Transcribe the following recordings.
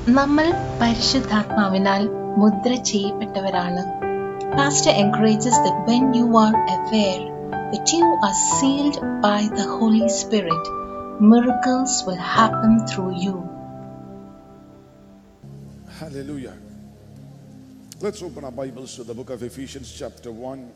നമ്മൾ പരിശുദ്ധാത്മാവിനാൽ മുദ്ര ചെയ്യപ്പെട്ടവരാണ് Pastor encourages that when you are aware that you are sealed by the Holy Spirit, miracles will happen through you. Hallelujah. Let's open our Bibles to the book of Ephesians, chapter 1.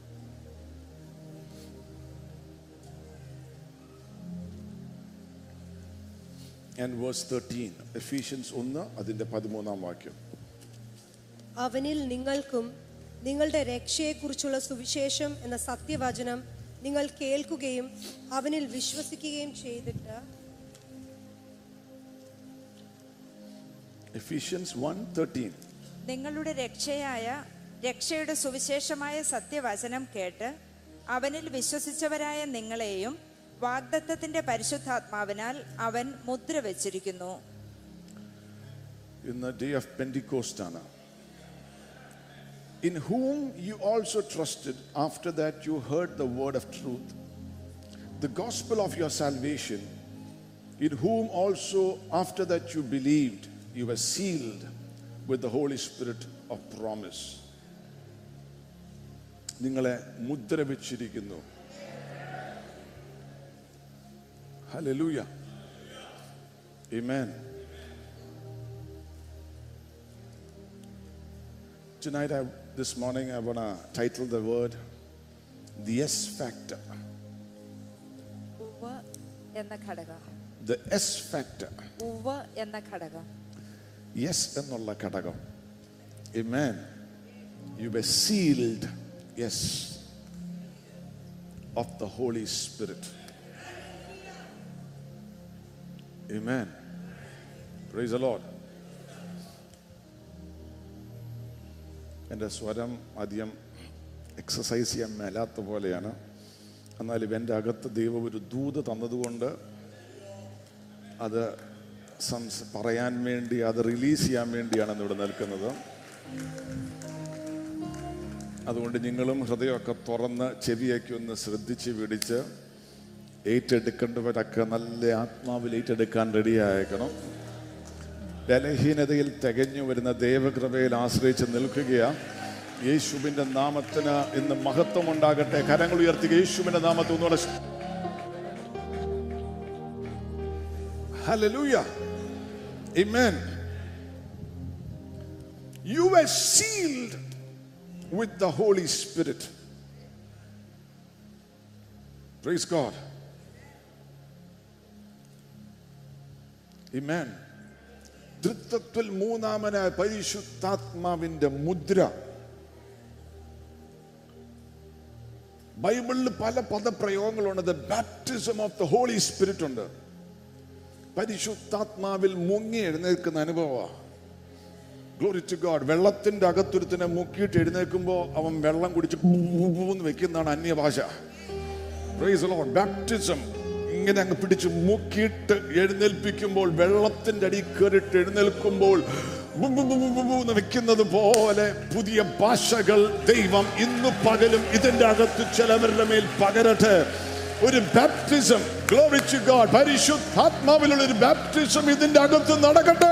And verse 13. Ephesians 1, അതിന്റെ പതിമൂന്നാം വാക്യം അവനിൽ നിങ്ങൾക്കും നിങ്ങളുടെ രക്ഷയെക്കുറിച്ചുള്ള സുവിശേഷം എന്ന സത്യവചനം നിങ്ങൾ കേൾക്കുകയും അവനിൽ വിശ്വസിക്കുകയും ചെയ്തിട്ട് Ephesians 1 13. നിങ്ങളുടെ രക്ഷയായ രക്ഷയുടെ സുവിശേഷമായ സത്യവചനം കേട്ട് അവനിൽ വിശ്വസിച്ചവരായ നിങ്ങളെയും വാഗ്ദത്തത്തിന്റെ പരിശുദ്ധാത്മാവിനാൽ അവൻ മുദ്ര വെച്ചിരിക്കുന്നു in the day of Pentecost, Anna. In whom you also trusted after that you heard the word of truth, the gospel of your salvation, in whom also after that you believed, you were sealed with the Holy Spirit of promise. നിങ്ങളെ മുദ്ര വെച്ചിരിക്കുന്നു hallelujah Amen. Tonight, I, this morning, I want to title the word The S Factor. ഉവ്വ് എന്ന ഘടകം The S Factor. ഉവ്വ് എന്ന ഘടകം Yes എന്നുള്ള ഘടകം Amen. You were sealed, yes, of the Holy Spirit. Amen. Praise the Lord. എൻ്റെ സ്വരം അധികം എക്സസൈസ് ചെയ്യാൻ മേലാത്ത പോലെയാണ് എന്നാലും എൻ്റെ അകത്ത് ദൈവം ഒരു ദൂത് തന്നതുകൊണ്ട് അത് സംസ് പറയാൻ വേണ്ടി അത് റിലീസ് ചെയ്യാൻ വേണ്ടിയാണ് ഇവിടെ നിൽക്കുന്നത് അതുകൊണ്ട് നിങ്ങളും ഹൃദയമൊക്കെ തുറന്ന് ചെവിയൊക്കെ ഒന്ന് ശ്രദ്ധിച്ച് പിടിച്ച് ഏറ്റെടുക്കേണ്ടവരൊക്കെ നല്ല ആത്മാവിൽ ഏറ്റെടുക്കാൻ റെഡിയായേക്കണം ബലഹീനതയിൽ തികഞ്ഞു വരുന്ന ദൈവകൃപയിൽ ആശ്രയിച്ച് നിൽക്കുകയാണ് യേശുവിന്റെ നാമത്തിന് ഇന്ന് മഹത്വം ഉണ്ടാകട്ടെ കരങ്ങൾ ഉയർത്തി യേശുവിന്റെ നാമത്തിൽ ഒന്നുകൂടെ Hallelujah. Amen. You were sealed with the Holy Spirit. Praise God. Amen. തൃത്വത്തിൽ മൂന്നാമനായ പരിശുദ്ധാത്മാവിന്റെ മുദ്ര ബൈബിളിൽ പല പദപ്രയോഗങ്ങളുണ്ട് the baptism of the holy spirit ഉണ്ട് പരിശുദ്ധാത്മാവിൽ മുങ്ങി എഴുന്നേൽക്കുന്ന അനുഭവമാണ് ഗ്ലോറി ടു ഗോഡ് വെള്ളത്തിന്റെ അകത്തുരുത്തിനെ മുക്കിയിട്ട് എഴുന്നേൽക്കുമ്പോൾ അവൻ വെള്ളം കുടിച്ച് എന്ന് വെക്കുന്നതാണ് അന്യഭാഷ പ്രൈസ് ലോർഡ് ബാപ്റ്റിസം ഇങ്ങനെ അങ്ങ് പിടിച്ച് മുക്കിയിട്ട് എഴുന്നേൽപ്പിക്കുമ്പോൾ വെള്ളത്തിന്റെ അടി കയറിയിട്ട് എഴുന്നേൽക്കുമ്പോൾ ബു ബു ബു ബു ബു ബു എന്ന് വെക്കുന്നത് പോലെ പുതിയ ഭാഷകൾ ദൈവം ഇന്ന് പകലും ഇതിന്റെ അകത്ത് ചിലവരുടെ മേൽ പകരട്ടെ ഒരു ബാപ്റ്റിസം ഗ്ലോറി ടു ഗോഡ് പരിശുദ്ധാത്മാവിലുള്ള ഒരു ബാപ്റ്റിസം ഇതിന്റെ അകത്ത് നടക്കട്ടെ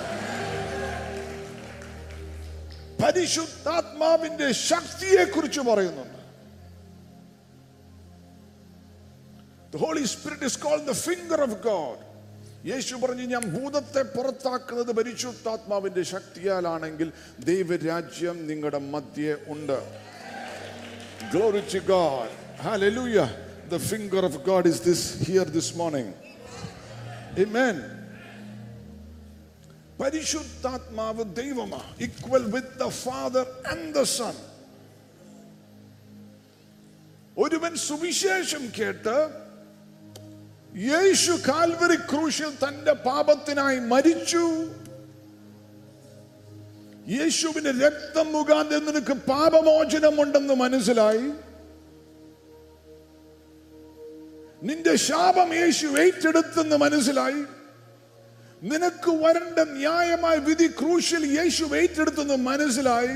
പരിശുദ്ധാത്മാവിന്റെ ശക്തിയെ കുറിച്ച് പറയുന്നുണ്ട് The Holy Spirit is called the finger of God. യേശു പറഞ്ഞു ഞാൻ ഭൂതത്തെ പുറത്താക്കുന്നത് പരിശുദ്ധാത്മാവിന്റെ ശക്തിയാലാണെങ്കിൽ ദൈവരാജ്യം നിങ്ങളുടെ മധ്യേ ഉണ്ട് Glory to God. Hallelujah. The finger of God is this here this morning. Amen. പരിശുദ്ധാത്മാവ് ദൈവമാണ് equal with the father and the son ഒരുവൻ സുവിശേഷം കേട്ട് യേശു കാൽവറി ക്രൂശിൽ തന്റെ പാപത്തിനായി മരിച്ചു യേശുവിന്റെ രക്തം മുഖാന്തരം നിനക്ക് പാപമോചനമുണ്ടെന്ന് മനസ്സിലായി നിന്റെ ശാപം യേശു ഏറ്റെടുത്തെന്ന് മനസ്സിലായി നിനക്ക് വരേണ്ട ന്യായമായ വിധി ക്രൂശിൽ യേശു ഏറ്റെടുത്തെന്ന് മനസ്സിലായി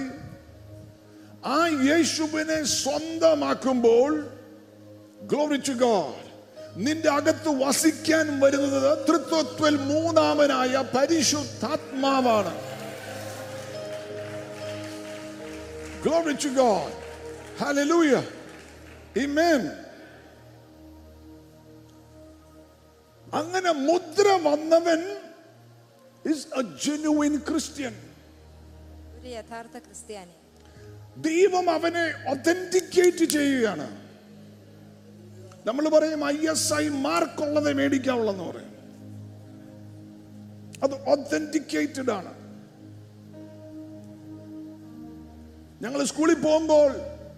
ആ യേശുവിനെ സ്വന്തമാക്കുമ്പോൾ Glory to God. നിന്റെ അകത്ത് വസിക്കാൻ വരുന്നത് തൃത്വത്വൽ മൂന്നാമനായ പരിശുദ്ധാത്മാവാണ് Glory to God. Hallelujah. Amen. അങ്ങനെ മുദ്ര വന്നവൻ is a genuine Christian. ഒരു യഥാർത്ഥ ക്രിസ്ത്യാനി ദൈവം അവനെ ഒതന്റിക്കേറ്റ് ചെയ്യുകയാണ് നമ്മൾ പറയും ഐ എസ് ഐ മാർക്ക് ഉള്ളത് മേടിക്കാവുള്ളെന്ന് പറയും അത് ഒതന്റിക്കേറ്റഡ് ആണ് ഞങ്ങൾ സ്കൂളിൽ പോകുമ്പോൾ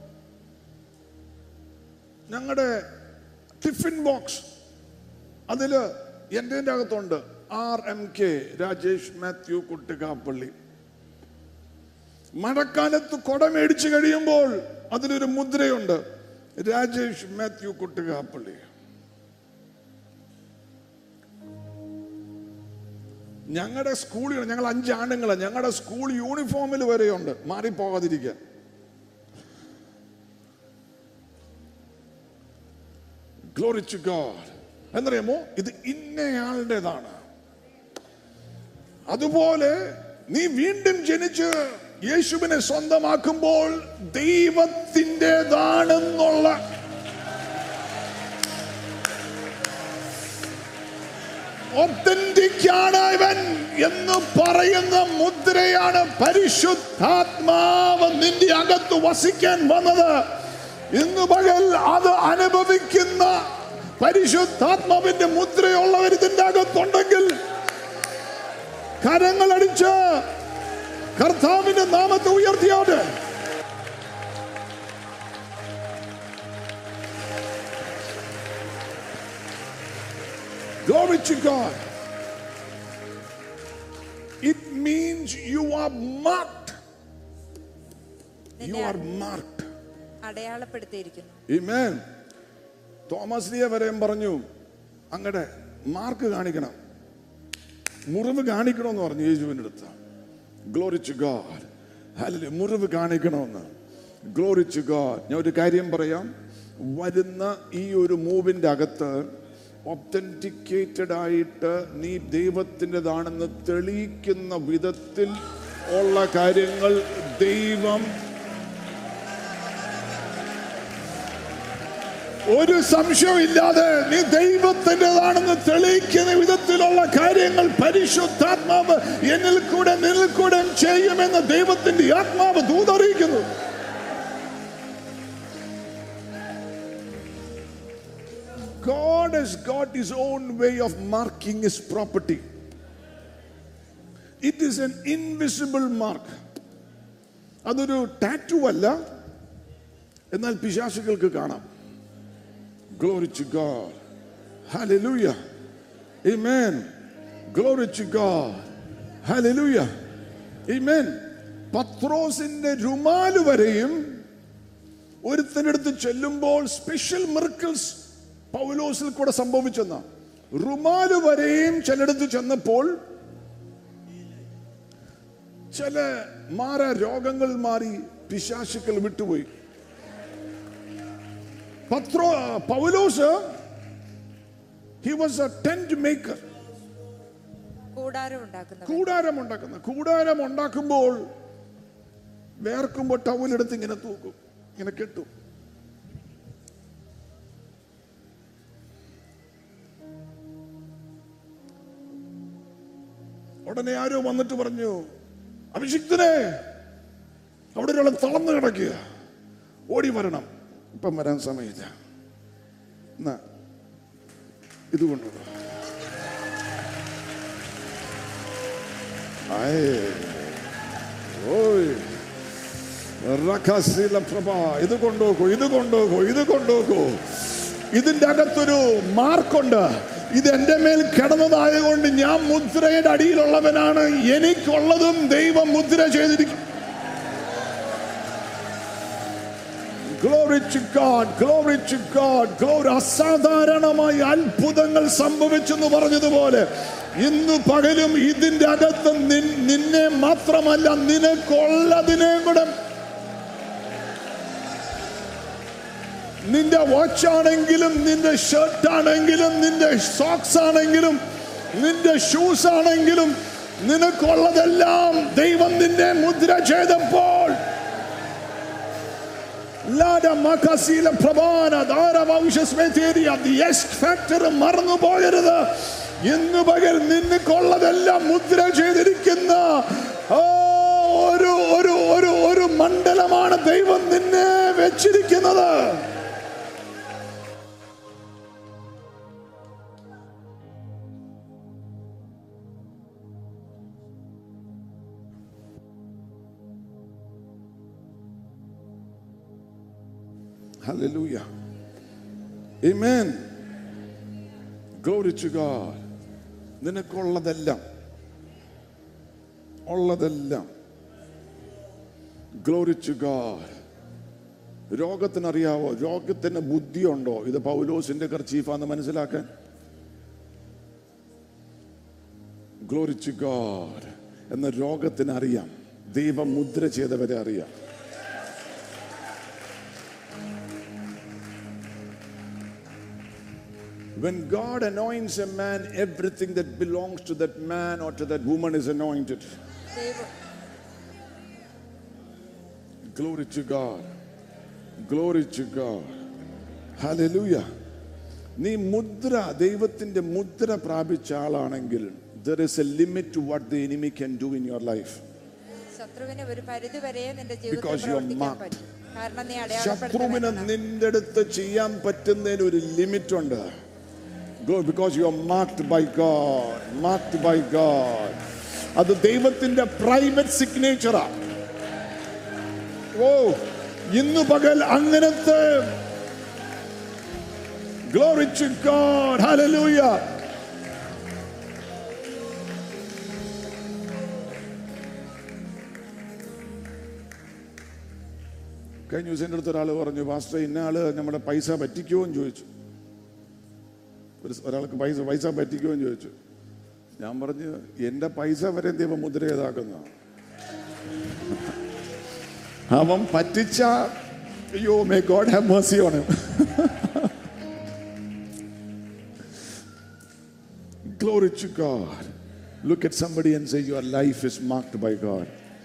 ഞങ്ങളുടെ ടിഫിൻ ബോക്സ് അതില് എൻ്റെ അകത്തുണ്ട് R M K Rajesh Mathew Kuttikappally മഴക്കാലത്ത് കൊട മേടിച്ചു കഴിയുമ്പോൾ അതിലൊരു മുദ്രയുണ്ട് രാജേഷ് മാത്യു കുട്ടുകാപ്പള്ളി ഞങ്ങളുടെ സ്കൂളിൽ ഞങ്ങൾ അഞ്ചാണുങ്ങൾ ഞങ്ങളുടെ സ്കൂൾ യൂണിഫോമിൽ വരെയുണ്ട് മാറിപ്പോകാതിരിക്കാൻ ഗ്ലോറി ടു ഗോഡ് എന്നറിയാമോ ഇത് ഇന്നയാളുടേതാണ് അതുപോലെ നീ വീണ്ടും ജനിച്ച് യേശുവിനെ സ്വന്തമാക്കുമ്പോൾ ദൈവത്തിൻ്റെതാണെന്നുള്ള ഒത്തന്റിക് ആണ് ഇവൻ എന്ന് പറയുന്ന മുദ്രയാണ് പരിശുദ്ധാത്മാവ് നിന്റെ അകത്ത് വസിക്കാൻ വന്നത് ഇന്ന് പകൽ അത് അനുഭവിക്കുന്ന പരിശുദ്ധാത്മാവിന്റെ മുദ്രയുള്ളവർ ഇതിന്റെ അകത്തുണ്ടെങ്കിൽ കരങ്ങൾ അടിച്ച് കർത്താവിന്റെ നാമത്തെ ഉയർത്തിയോട്ട് Glory to God. It means you are marked. You are marked. അടയാളപ്പെടുത്തിയിരിക്കുന്നു Amen. തോമസ് ലിയ വരെയും പറഞ്ഞു അങ്ങടെ മാർക്ക് കാണിക്കണം മുറിവ് കാണിക്കണമെന്ന് പറഞ്ഞു യേശുവിൻ്റെ അടുത്ത് ഗ്ലോറി ടു ഗാഡ് ഹല്ലേലൂയ മുറിവ് കാണിക്കണമെന്ന് ഗ്ലോറി ടു ഗാഡ് ഞാൻ ഒരു കാര്യം പറയാം വരുന്ന ഈ ഒരു മൂവിൻ്റെ അകത്ത് ഒത്തൻറ്റിക്കേറ്റഡ് ആയിട്ട് നീ ദൈവത്തിൻ്റെതാണെന്ന് തെളിയിക്കുന്ന വിധത്തിൽ ഉള്ള കാര്യങ്ങൾ ദൈവം ഒരു സംശയമില്ലാതെ നീ ദൈവത്തിൻ്റെതാണെന്ന് തെളിയിക്കുന്ന വിധത്തിലുള്ള കാര്യങ്ങൾ പരിശുദ്ധാത്മാവ് എന്നിൽ കൂടെ നിന്നിൽ കൂടെ ചെയ്യുമെന്ന് ദൈവത്തിന്റെ ആത്മാവ് ദൂതറിയിക്കുന്നു God has got his own way of marking his property. It is an invisible mark. അതൊരു ടാറ്റു അല്ല എന്നാൽ പിശാസുകൾക്ക് കാണാം Glory to God. Hallelujah. Amen. Glory to God. Hallelujah. Amen. പത്രോസിന്റെ രുമാല് വരെയും ഒരുത്തനടുത്ത് ചെല്ലുമ്പോൾ സ്പെഷ്യൽ മിർക്കിൾസ് പൗലോസിൽ കൂടെ സംഭവിച്ചെന്ന റുമാല് വരെയും ചിലടത്ത് ചെന്നപ്പോൾ ചില മാറ രോഗങ്ങൾ മാറി പിശാശുക്കൾ വിട്ടുപോയി പത്രോ പൗലോസ് he was a tent maker കൂടാരം ഉണ്ടാക്കുന്നവൻ കൂടാരം ഉണ്ടാക്കുന്ന കൂടാരം ഉണ്ടാക്കുമ്പോൾ വേർക്കുമ്പോൾ ടവലെടുത്ത് ഇങ്ങനെ തൂക്കും ഇങ്ങനെ കെട്ടും ഉടനെ ആരോ വന്നിട്ട് പറഞ്ഞു അഭിഷിക്തനെ അവിടെ ഒരാൾ തളർന്നു കിടക്കുക ഓടി വരണം ഇപ്പം വരാൻ സമയമില്ല എന്നാ ഇത് കൊണ്ടുവന്നു ആയേ. ഓയ്. റഖസില പ്രഭ. ഇത് കൊണ്ടുപോകൂ ഇത് കൊണ്ടുപോകൂ ഇത് കൊണ്ടുപോകൂ ഇതിന്റെ അകത്തൊരു മാർക്കുണ്ട് ഇത് എന്റെ മേൽ കിടന്നതായതുകൊണ്ട് ഞാൻ മുദ്രയുടെ അടിയിലുള്ളവനാണ് എനിക്കുള്ളതും ദൈവം മുദ്ര ചെയ്തിരിക്കും Glory to God, glory to God, glory. അസാധാരണമായി അത്ഭുതങ്ങൾ സംഭവിച്ചെന്ന് പറഞ്ഞതുപോലെ ഇന്ന് പകലും ഇതിന്റെ അകത്ത് നിൻ- നിന്നെ മാത്രമല്ല നിനക്കുള്ളതിനെ കൂടെ നിന്റെ വാച്ച് ആണെങ്കിലും നിന്റെ ഷർട്ട് ആണെങ്കിലും നിന്റെ സോക്സ് ആണെങ്കിലും നിന്റെ ഷൂസ് ആണെങ്കിലും നിനക്കുള്ളതെല്ലാം ദൈവം നിന്നെ മുദ്ര ചെയ്തപ്പോൾ ലാഡ മകസീല പ്രഭാന ധാരവംശസ്മേതേരിയ ദി എസ് ഫാക്ടർ മറന്നു പോകരുത് ഇന്ന് പകൽ നിനക്കുള്ളതെല്ലാം മുദ്ര ചെയ്തിരിക്കുന്ന ആ, ഒരു ഒരു ഒരു ഒരു മണ്ഡലമാണ് ദൈവം നിന്നെ വെച്ചിരിക്കുന്നത് Hallelujah. Amen. Glory to God. നിനക്കുള്ളതെല്ലാം ഉള്ളതെല്ലാം ഗ്ലോറി ടു ഗാഡ് രോഗത്തിനറിയാവോ രോഗത്തിന് ബുദ്ധിയുണ്ടോ ഇത് പൗലോസിന്റെ കർച്ചീഫാന്ന് മനസ്സിലാക്കാൻ ഗ്ലോറി ടു ഗാഡ് എന്ന രോഗത്തിന് അറിയാം ദൈവം മുദ്ര ചെയ്തവരെ അറിയാം When God anoints a man, everything that belongs to that man or to that woman is anointed. ദൈവം Glory to God. Glory to God. Hallelujah. നീ മുദ്ര ദൈവത്തിന്റെ മുദ്ര പ്രാപിച്ച ആളാണെങ്കിൽ there is a limit to what the enemy can do in your life ശത്രുവിന് ഒരു പരിധി വരെ നിന്റെ Because ജീവിതത്തിൽ you are പ്രവർത്തിക്കാൻ marked. പറ്റും കാരണം നീ ശത്രുവിന് അടയാളപ്പെടുത്തപ്പെട്ടതാണ് നിന്റെ അടുത്ത് ചെയ്യാൻ പറ്റുന്നതിന് ഒരു ലിമിറ്റ് ഉണ്ട് because you are marked by God marked by God അത് ദൈവത്തിന്റെ പ്രൈവറ്റ് സിഗ്നേച്ചറാ ഓ ഇന്ന് പകൽ അങ്ങനത്തെ ഗ്ലോറി ടു ഗോഡ് ഹല്ലേലൂയ കഴിഞ്ഞ ദിവസം എൻ്റെ അടുത്ത് ഒരാൾ പറഞ്ഞു പാസ്റ്റർ ഇന്ന ആള് നമ്മുടെ പൈസ പറ്റിക്കുമോ എന്ന് ചോദിച്ചു ഒരു സ് ഒരാൾക്ക് പൈസ പൈസ പറ്റിക്കുമോ എന്ന് ചോദിച്ചു ഞാൻ പറഞ്ഞു എൻ്റെ പൈസ വരെ ദൈവം മുദ്ര ചെയ്താക്കുന്ന അവൻ പറ്റിച്ച അയ്യോ may God have mercy on Glory to God. Look at somebody and say, Your life is marked by God.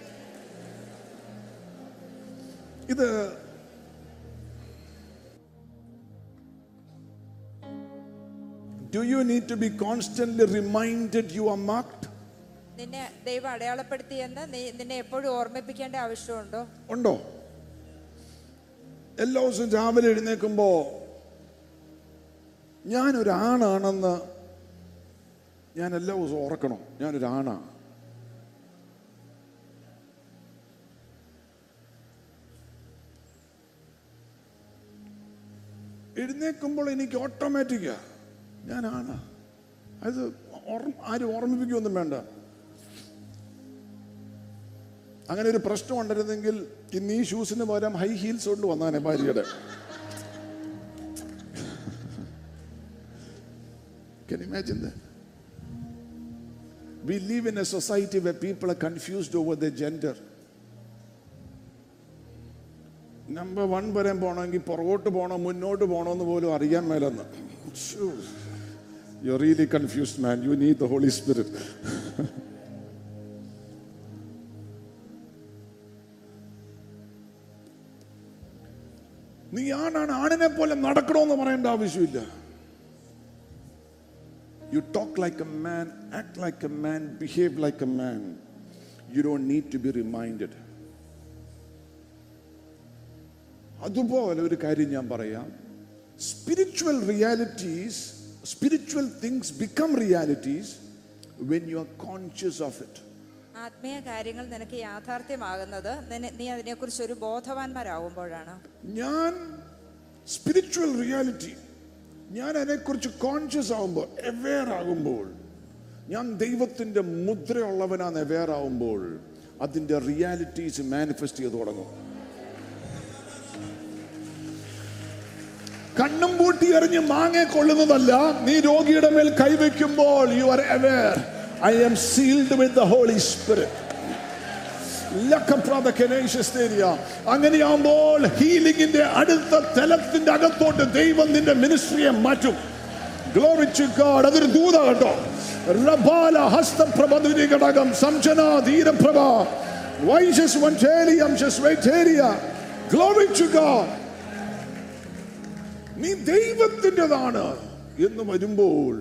ഇത് Do you need to be constantly reminded you are marked? നിന്നെ ദൈവം അടയാളപ്പെടുത്തിയെന്ന് നീ നിന്നെ എപ്പോഴും ഓർമ്മിപ്പിക്കേണ്ട ആവശ്യമുണ്ടോ ഉണ്ടോ എല്ലാ ദിവസവും രാവിലെ എഴുന്നേൽക്കുമ്പോ ഞാനൊരാണാണെന്ന് ഞാൻ എല്ലാ ദിവസവും ഓർക്കണം ഞാനൊരാണാ എഴുന്നേൽക്കുമ്പോൾ എനിക്ക് ഓട്ടോമാറ്റിക്കാ ഞാനാണ് അത് ഓർമ്മ ആരും ഓർമ്മിപ്പിക്കുകയൊന്നും വേണ്ട അങ്ങനെ ഒരു പ്രശ്നം ഉണ്ടായിരുന്നെങ്കിൽ ഇന്ന് ഈ ഷൂസിന് പകരം ഹൈ ഹീൽസ് കൊണ്ട് വന്നാനെ ഭാര്യയുടെ Can you imagine that? We live in a society where people are confused over their gender. Number one വരാൻ പോകണമെങ്കിൽ പുറകോട്ട് പോകണോ മുന്നോട്ട് പോകണോ എന്ന് പോലും അറിയാൻ മേലെന്ന് you really confused man you need the holy spirit നീ ആണാണ് ആണിനെ പോലെ നടക്കണമെന്ന് പറയേണ്ട ആവശ്യമില്ല you talk like a man act like a man behave like a man you don't need to be reminded അതുപോലെ ഒരു കാര്യം ഞാൻ പറയാം spiritual realities spiritual things become realities when you are conscious of it ആത്മീയ കാര്യങ്ങൾ നിനക്ക് യാഥാർത്ഥ്യമാകുന്നത് നിന്നെ- നീ അതിനെക്കുറിച്ച് ഒരു ബോധവാന്മാരാകുമ്പോഴാണ് ഞാൻ സ്പിരിച്വൽ റിയാലിറ്റി ഞാൻ അതിനെക്കുറിച്ച് കോൺഷ്യസ് ആകുമ്പോൾ അവെയർ ആകുമ്പോൾ ഞാൻ ദൈവത്തിന്റെ മുദ്രയുള്ളവനാണ് അവെയർ ആകുമ്പോൾ അതിന്റെ റിയാലിറ്റീസ് മാനിഫെസ്റ്റ് ചെയ്ത് തുടങ്ങും കണ്ണും പൂട്ടി എറിഞ്ഞ് മാങ്ങ കൊള്ളുന്നതല്ല നീ രോഗിയുടെ മേൽ കൈവയ്ക്കുമ്പോൾ you are aware I am sealed with the holy spirit ലക്കപ്രാതകനേഷ്യസ്തേരിയ. അങ്ങനെയാകുമ്പോൾ ഹീലിംഗിന്റെ അടുത്ത തലത്തിന്റെ അകത്തോട്ട് ദൈവം നിന്റെ മിനിസ്ട്രിയെ മാറ്റും ഗ്ലോറി ടു ഗോഡ് അതൊരു ദൂത കേട്ടോ റബാല ഹസ്തപ്രഭ ഘടകം സംജന ധീരപ്രഭ വൈശസ് വഞ്ചേരിയം ശസ്വൈറ്റേരിയ ഗ്ലോറി ടു ഗോഡ് നീ ദൈവത്തിൻ്റെതാണ് എന്ന് വരുമ്പോൾ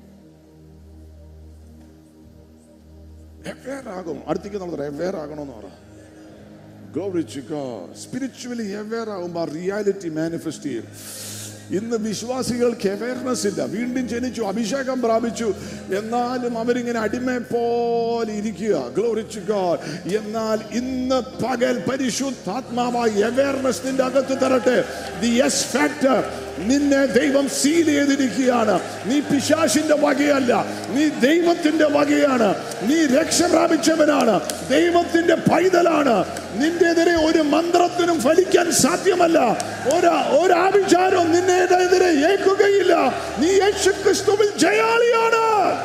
എവേറാകും അടുത്തേക്ക് നമ്മൾ എവേറാകണമെന്ന് പറ Glory to God. Spiritually aware ആകുമ്പോൾ ആ റിയാലിറ്റി മാനിഫെസ്റ്റ് ചെയ്യും ഇന്ന് വിശ്വാസികൾക്ക് അവയർനെസ് ഇല്ല വീണ്ടും ജനിച്ചു അഭിഷേകം പ്രാപിച്ചു എന്നാലും അവരിങ്ങനെ അടിമയെ പോലെ ഇരിക്കുക ഗ്ലോറിച്ചു ഗോഡ് എന്നാൽ ഇന്ന് പകൽ പരിശുദ്ധാത്മാവായി അവയർനെസ് നിന്റെ അകത്ത് തരട്ടെ ദി യെസ് ഫാക്ടർ നിന്നെ ദൈവം സീൽ ചെയ്തിരിക്കുകയാണ് നീ പിശാശിന്റെ വകയല്ല നീ ദൈവത്തിന്റെ വകയാണ് നീ രക്ഷ പ്രാപിച്ചവനാണ് ദൈവത്തിന്റെ പൈതലാണ് നിന്റെതിരെ ഒരു മന്ത്രത്തിനും ഫലിക്കാൻ സാധ്യമല്ല ഒരു ഒരാഭിചാരവും നിന്നെതിരെ ഏൽക്കുകയില്ല നീ യേശു ക്രിസ്തുവിൽ ജയാളിയാണ്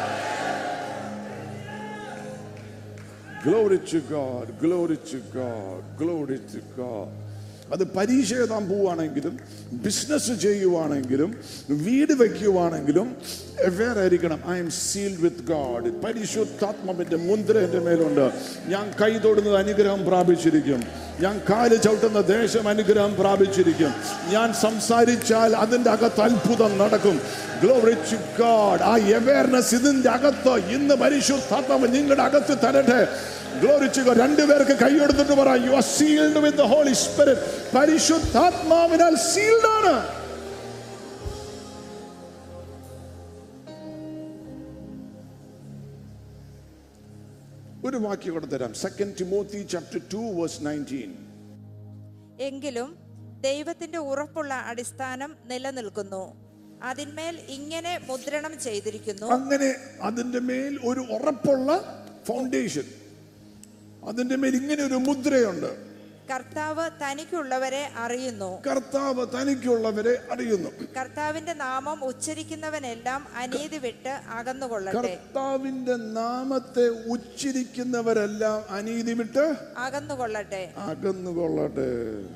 Glory to God, glory to God, glory to God. അത് പരീക്ഷ എഴുതാൻ പോവുകയാണെങ്കിലും ബിസിനസ് ചെയ്യുവാണെങ്കിലും വീട് വയ്ക്കുവാണെങ്കിലും എവെയർ ആയിരിക്കണം I am sealed with God പരിശുദ്ധാത്മാവിന്റെ മുദ്ര എൻ്റെ മേലുണ്ട് ഞാൻ കൈ തൊടുന്നത് അനുഗ്രഹം പ്രാപിച്ചിരിക്കും ഞാൻ കാല് ചവിട്ടുന്ന ദേശം അനുഗ്രഹം പ്രാപിച്ചിരിക്കും ഞാൻ സംസാരിച്ചാൽ അതിൻ്റെ അകത്ത് അത്ഭുതം നടക്കും ഗ്ലോറി ടു ഗാഡ് ആ അവയർനെസ് ഇതിൻ്റെ അകത്ത് ഇന്ന് പരിശുദ്ധാത്മാവ് നിങ്ങളുടെ അകത്ത് തരട്ടെ ഗ്ലോറി ടു ഗോഡ് രണ്ടുപേർക്ക് കൈയെടുത്തിട്ട് പറ you are sealed with the holy spirit പരിശുദ്ധാത്മാവിനാൽ സീൽഡ് ആണ് ഒരു വാക്യം കൂടെ തരാം second Timothy chapter two verse nineteen എങ്കിലും ദൈവത്തിന്റെ ഉറപ്പുള്ള അടിസ്ഥാനം നിലനിൽക്കുന്നു അതിന്മേൽ ഇങ്ങനെ മുദ്രണം ചെയ്തിരിക്കുന്നു അങ്ങനെ അതിന്റെ മേൽ ഒരു ഉറപ്പുള്ള ഫൗണ്ടേഷൻ അതിന്റെ മേൽ ഇങ്ങനെ ഒരു മുദ്രയുണ്ട് കർത്താവ് തനിക്കുള്ളവരെ അറിയുന്നു കർത്താവ് തനിക്കുള്ളവരെ അറിയുന്നു കർത്താവിന്റെ നാമം ഉച്ചരിക്കുന്നവനെല്ലാം അനീതി വിട്ട് അകന്നുകൊള്ളട്ടെ കർത്താവിന്റെ നാമത്തെ ഉച്ചരിക്കുന്നവരെല്ലാം അനീതി വിട്ട് അകന്നുകൊള്ളട്ടെ അകന്നുകൊള്ളട്ടെ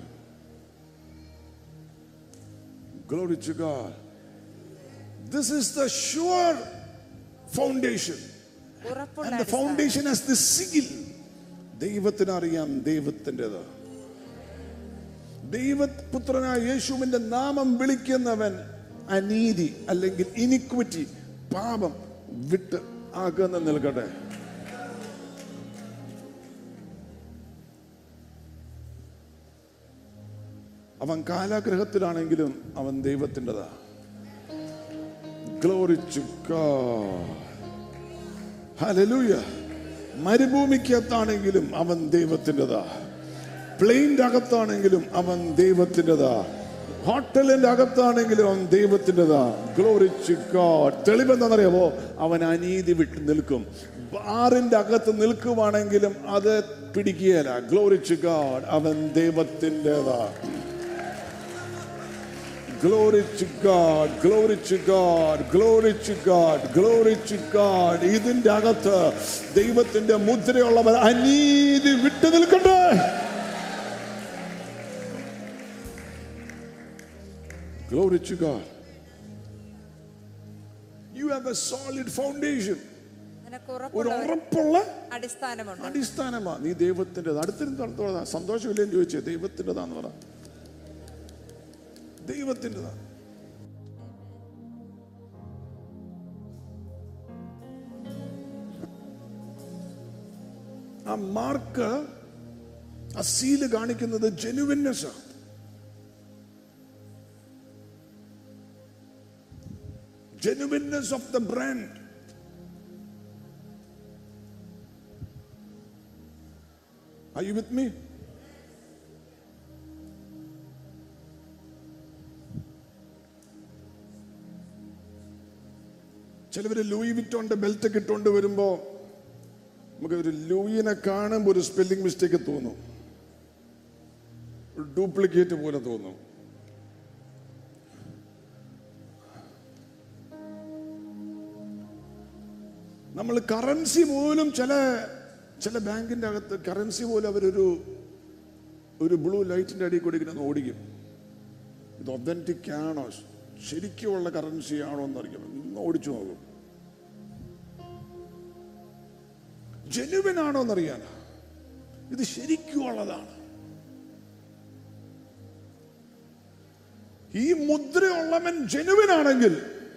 Glory to God. This is the sure foundation. ഉറപ്പുള്ള And the അടിസ്ഥാനം. foundation has the seal. ദൈവത്തിന് അറിയാം ദൈവത്തിൻ്റെത് ദൈവപുത്രനായ യേശുവിന്റെ നാമം വിളിക്കുന്നവൻ അനീതി അല്ലെങ്കിൽ ഇനിക്വിറ്റി പാപം വിട്ട് അകന്ന് നിൽക്കട്ടെ അവൻ കാലാഗ്രഹത്തിലാണെങ്കിലും അവൻ ദൈവത്തിൻ്റെതാ ഗ്ലോറിച്ചു ഹലലൂയ മരുഭൂമിക്കകത്താണെങ്കിലും അവൻ ദൈവത്തിൻ്റെതാ പ്ലെയിൻ്റെ അകത്താണെങ്കിലും അവൻ ദൈവത്തിൻ്റെതാ ഹോട്ടലിന്റെ അകത്താണെങ്കിലും അവൻ ദൈവത്തിൻ്റെതാ ഗ്ലോറിച്ചു ഗോഡ് തെളിവെന്താണെന്നറിയാമോ അവൻ അനീതി വിട്ട് നിൽക്കും ബാറിന്റെ അകത്ത് നിൽക്കുവാണെങ്കിലും അത് പിടിക്കുകയല്ല ഗ്ലോറിച്ചു ഗോഡ് അവൻ ദൈവത്തിൻ്റെതാ Glory to God, glory to God, glory to God, glory to God. ഇതിന്റെ അകത്ത് ദൈവത്തിന്റെ മുദ്രയുള്ളവർ അനീതി വിട്ടു നിൽക്കട്ടെ Glory to God. You have a solid foundation. നിനക്ക് ഒരു ഉറപ്പുള്ള ഒരു ഉറപ്പുള്ള അടിസ്ഥാനമുണ്ട് അടിസ്ഥാനമാ നീ ദൈവത്തിന്റെ അടുത്തിരുന്ന് നടത്തോളാം സന്തോഷമില്ലെന്ന് ചോദിച്ചേ ദൈവത്തിൻ്റെതാന്ന് പറ ദൈവത്തിൻ്റെതാ ആ മാർക്ക് ആ സീല് കാണിക്കുന്നത് genuineness genuineness of the brand Are you with me? ചിലവര് ലൂയി വിറ്റോന്റെ ബെൽറ്റ് ഒക്കെ ഇട്ടുകൊണ്ട് വരുമ്പോ നമുക്ക് ഒരു ലൂയിനെ കാണുമ്പോൾ ഒരു സ്പെല്ലിംഗ് മിസ്റ്റേക്ക് തോന്നും ഒരു ഡ്യൂപ്ലിക്കേറ്റ് പോലെ തോന്നും നമ്മൾ കറൻസി പോലും ചില ചില ബാങ്കിന്റെ അകത്ത് കറൻസി പോലെ അവരൊരു ഒരു ബ്ലൂ ലൈറ്റിന്റെ അടിയിൽ കൂടി ഇങ്ങനെ ഒന്ന് ഓടിക്കും ഇത് ഒതന്റിക് ആണോ ശരിക്കുമുള്ള കറൻസി ആണോ എന്നറിയാം ഒന്ന് ഓടിച്ചു നോക്കും ജനുവിൻ ആണോ എന്നറിയാൻ ഇത് ശരിക്കുമുള്ളതാണ് ഈ മുദ്രയുള്ളവൻ ജനുവിൻ ആണെങ്കിൽ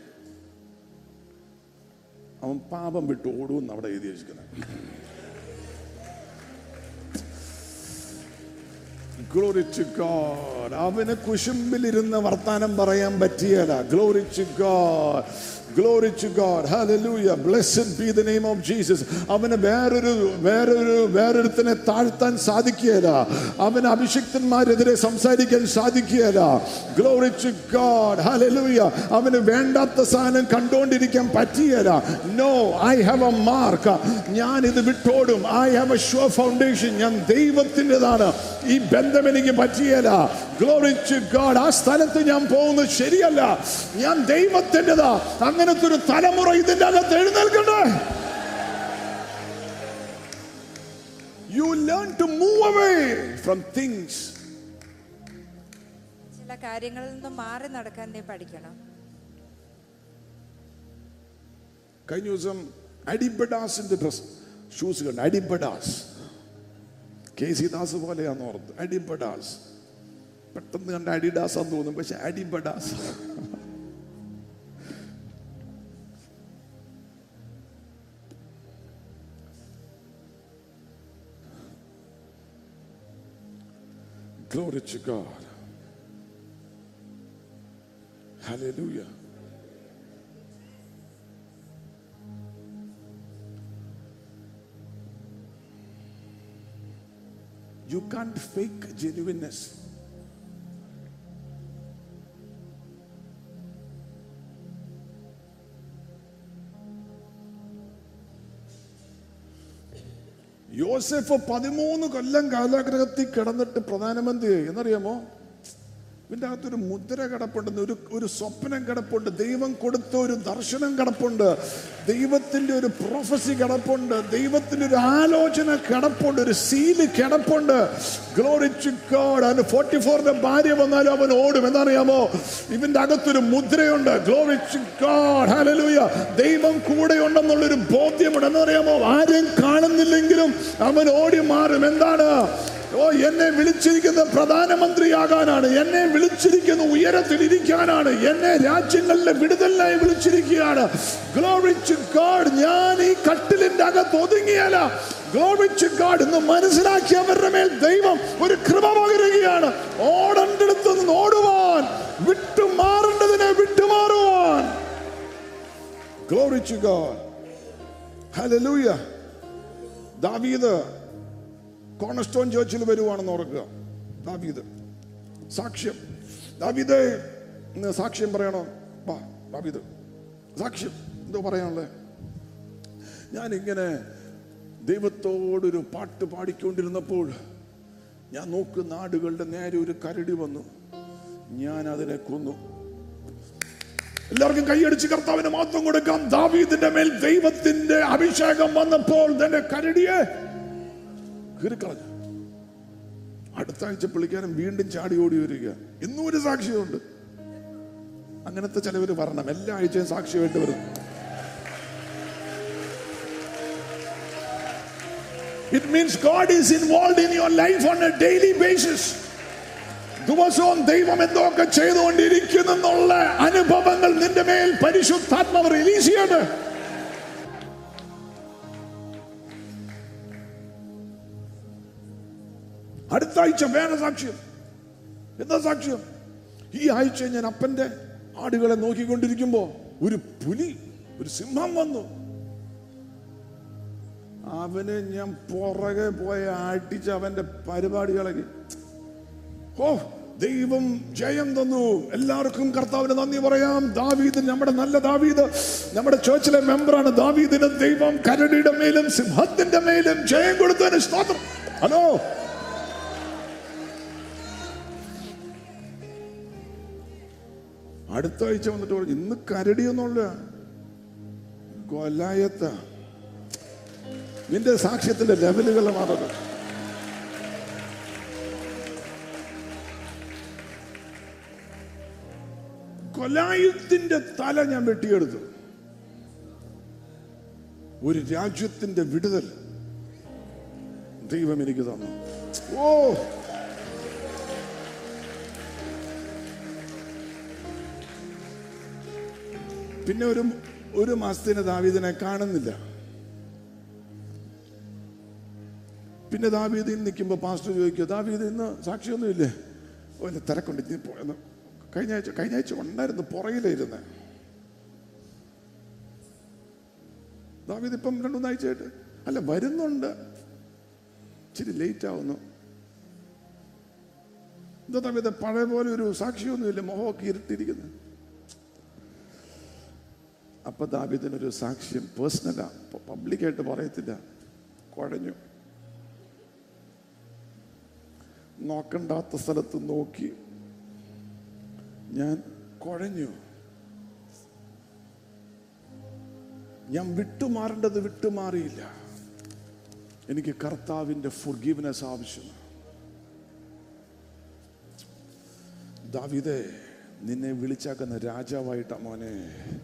അവൻ പാപം വിട്ട് ഓടുമെന്ന് അവിടെ എഴുതി വെച്ചിരിക്കുന്നത് ഗ്ലോറി ടു ഗോഡ് അവന് കുശുമ്പിലിരുന്ന് വർത്താനം പറയാൻ പറ്റിയല്ല glory to God glory to God hallelujah blessed be the name of Jesus അവന് വേറൊരു വേറൊരു വേറൊരുത്തിനെ താഴ്ത്താൻ സാധിക്കുകയില്ല അവന് അഭിഷിക്തന്മാരെതിരെ സംസാരിക്കാൻ സാധിക്കുകയില്ല ഗ്ലോറി ടു ഗോഡ് ഹല്ലേലൂയ അവന് വേണ്ടാത്ത സാധനം കണ്ടുകൊണ്ടിരിക്കാൻ പറ്റിയല്ല no I have a mark ഞാൻ ഇത് വിട്ടോടും I have a sure foundation ഞാൻ ദൈവത്തിൻ്റെതാണ് ഈ ബന്ധം എനിക്ക് പറ്റിയല്ല ഗ്ലോറി ടു ഗോഡ് ആ സ്ഥലത്ത് ഞാൻ പോകുന്നത് ശരിയല്ല ഞാൻ ദൈവത്തിൻ്റെതാ അങ്ങനത്തെ ഒരു തലമുറ ഇതിന്റെ അകത്ത് എഴുന്നേൽക്കണ്ടേ you learn to move away from things ചില കാര്യങ്ങളിൽ നിന്ന് മാറി നടക്കാൻ നീ പഠിക്കണം കഴിഞ്ഞ ദിവസം അഡിബഡാസിന്റെ ഡ്രസ് ഷൂസ് കണ്ട് അഡിബഡാസ് കെ സി ദാസ് പോലെയാന്ന് ഓർത്ത് അഡിബഡാസ് പെട്ടെന്ന് കണ്ട അഡിഡാസ് എന്ന് തോന്നും പക്ഷെ അഡിബഡാസ് Glory to God. Hallelujah. You can't fake genuineness. യോസെഫ് പതിമൂന്ന് കൊല്ലം കാലാഗ്രഹത്തിൽ കിടന്നിട്ട് പ്രധാനമന്ത്രി എന്നറിയാമോ ഇതിൻ്റെ അകത്തൊരു മുദ്ര കിടപ്പുണ്ട് ഒരു ഒരു സ്വപ്നം കിടപ്പുണ്ട് ദൈവം കൊടുത്ത ഒരു ദർശനം കിടപ്പുണ്ട് ദൈവത്തിൻ്റെ ഒരു പ്രൊഫസി കിടപ്പുണ്ട് ദൈവത്തിൻ്റെ ഒരു ആലോചന കിടപ്പുണ്ട് ഒരു സീല് കിടപ്പുണ്ട് ഗ്ലോറിച്ച് ഗോഡ് അവന് ഫോർട്ടി ഫോറിന്റെ ഭാര്യ വന്നാലും അവൻ ഓടും എന്നറിയാമോ ഇവന്റെ അകത്തൊരു മുദ്രയുണ്ട് ഗ്ലോറിച്ച് ഗോഡ് ഹല്ലേലൂയ ദൈവം കൂടെ ഉണ്ടെന്നുള്ളൊരു ബോധ്യമുണ്ട് എന്നറിയാമോ ആരും കാണുന്നില്ലെങ്കിലും അവൻ ഓടി മാറും എന്താണ് ഓ എന്നെ വിളിച്ചിരിക്കുന്ന പ്രധാനമന്ത്രിയാകാനാണ് എന്നെ വിളിച്ചിരിക്കുന്ന ഉയരത്തിൽ ഇരിക്കാനാണ് എന്നെ രാജ്യങ്ങളിലെ വിടുതലിനായി വിളിച്ചിരിക്കുകയാണ് Glory to God. ഞാൻ ഈ കട്ടിലിന്റെ അകത്ത് ഒതുങ്ങിയല്ല Glory to God എന്ന് മനസ്സിലാക്കി അവരുടെ മേൽ ദൈവം ഒരു കൃപ പകരുകയാണ് ഓടേണ്ടടുത്ത് നിന്ന് ഓടുവാൻ വിട്ടുമാറേണ്ടതിനെ വിട്ടുമാറുവാൻ Glory to God. Hallelujah. ദാവീദ് കോണസ്റ്റോൺ ചേർച്ചിൽ വരുവാണെന്ന് ഓർക്കുക ദാവീദ് സാക്ഷ്യം ദാവീദ് ഇന്ന് സാക്ഷ്യം പറയണോ വാ ദാവീദ് സാക്ഷ്യം എന്തോ പറയാനുള്ളത് ഞാനിങ്ങനെ ദൈവത്തോടൊരു പാട്ട് പാടിക്കൊണ്ടിരുന്നപ്പോൾ ഞാൻ നോക്കുന്ന ആടുകളുടെ നേരെ ഒരു കരടി വന്നു ഞാൻ അതിനെ കൊന്നു എല്ലാവർക്കും കൈയടിച്ച് കർത്താവിന് മാത്രം കൊടുക്കാം ദാവീദിന്റെ മേൽ ദൈവത്തിന്റെ അഭിഷേകം വന്നപ്പോൾ തന്നെ കരടിയെ കീറിക്കളഞ്ഞു അടുത്ത ആഴ്ച പുള്ളിക്കാരൻ വീണ്ടും ചാടി ഓടി വരിക ഇന്നും ഒരു സാക്ഷിയുണ്ട് അങ്ങനത്തെ ചിലവർ വരണം എല്ലാ ആഴ്ചയും സാക്ഷിയായിട്ട് വരും It means God is involved in your life on a daily basis. ദിവസവും ദൈവം എന്തൊക്കെ ചെയ്തുകൊണ്ടിരിക്കുന്നെന്നുള്ള അനുഭവങ്ങൾ നിന്റെ മേൽ പരിശുദ്ധാത്മാവ് റിലീസ് ചെയ്യണം അടുത്ത ആഴ്ച വേറെ സാക്ഷ്യം എന്താ സാക്ഷ്യം ഈ ആഴ്ച ഞാൻ അപ്പന്റെ ആടുകളെ നോക്കിക്കൊണ്ടിരിക്കുമ്പോ ഒരു പുലി ഒരു സിംഹം വന്നു അവന് ഞാൻ പുറകെ പോയ അടിച്ച് അവന്റെ പരിപാടികളൊക്കെ ഓ ദൈവം ജയം തന്നു എല്ലാവർക്കും കർത്താവിന് നന്ദി പറയാം ദാവീദ് നമ്മുടെ നല്ല ദാവീദ് നമ്മുടെ ചേർച്ചിലെ മെമ്പറാണ് ദാവീദിന് ദൈവം കരടിയുടെ മേലും സിംഹത്തിന്റെ മേലും ജയം കൊടുത്തതിന് സ്തോത്രം ഹലോ അടുത്ത ആഴ്ച വന്നിട്ട് പറഞ്ഞു ഇന്ന് കരടിയൊന്നുമില്ല കൊലായത്ത നിന്റെ സാക്ഷ്യത്തിന്റെ ലെവലുകൾ മാറണം കൊലായുത്തിന്റെ തല ഞാൻ വെട്ടിയെടുത്തു ഒരു രാജ്യത്തിന്റെ വിടുതൽ ദൈവം എനിക്ക് തന്നു ഓ പിന്നെ ഒരു ഒരു മാസത്തിന് ദാവീദിനെ കാണുന്നില്ല പിന്നെ ദാവീദിൽ നിൽക്കുമ്പോൾ പാസ്റ്റർ ചോദിക്കുക ദാവീദ് ഇന്ന് സാക്ഷിയൊന്നുമില്ലേ ഓ എന്നെ തിരക്കുണ്ട് നീ പോ- എന്ന് കഴിഞ്ഞ ആഴ്ച കഴിഞ്ഞ ആഴ്ച ഉണ്ടായിരുന്നു പുറകിലിരുന്ന് ദാവീദ് ഇപ്പം രണ്ടു മൂന്നാഴ്ചയായിട്ട് അല്ല വരുന്നുണ്ട് ഇച്ചിരി ലേറ്റ് ആവുന്നു എന്താ ദാവീദ് പഴയ പോലെ ഒരു സാക്ഷിയൊന്നുമില്ല മുഖമൊക്കെ ഇരുട്ടിയിരിക്കുന്നു അപ്പൊ ദാവീദിനൊരു സാക്ഷ്യം പേഴ്സണലാ പബ്ലിക്കായിട്ട് പറയത്തില്ല കുഴഞ്ഞു നോക്കണ്ടാത്ത സ്ഥലത്ത് നോക്കി ഞാൻ കുഴഞ്ഞു ഞാൻ വിട്ടുമാറേണ്ടത് വിട്ടുമാറിയില്ല എനിക്ക് കർത്താവിന്റെ ഫുർഗീവ്നെസ് ആവശ്യമാണ് ദാവിദേ നിന്നെ വിളിച്ചാക്കുന്ന രാജാവായിട്ടാ മോനെ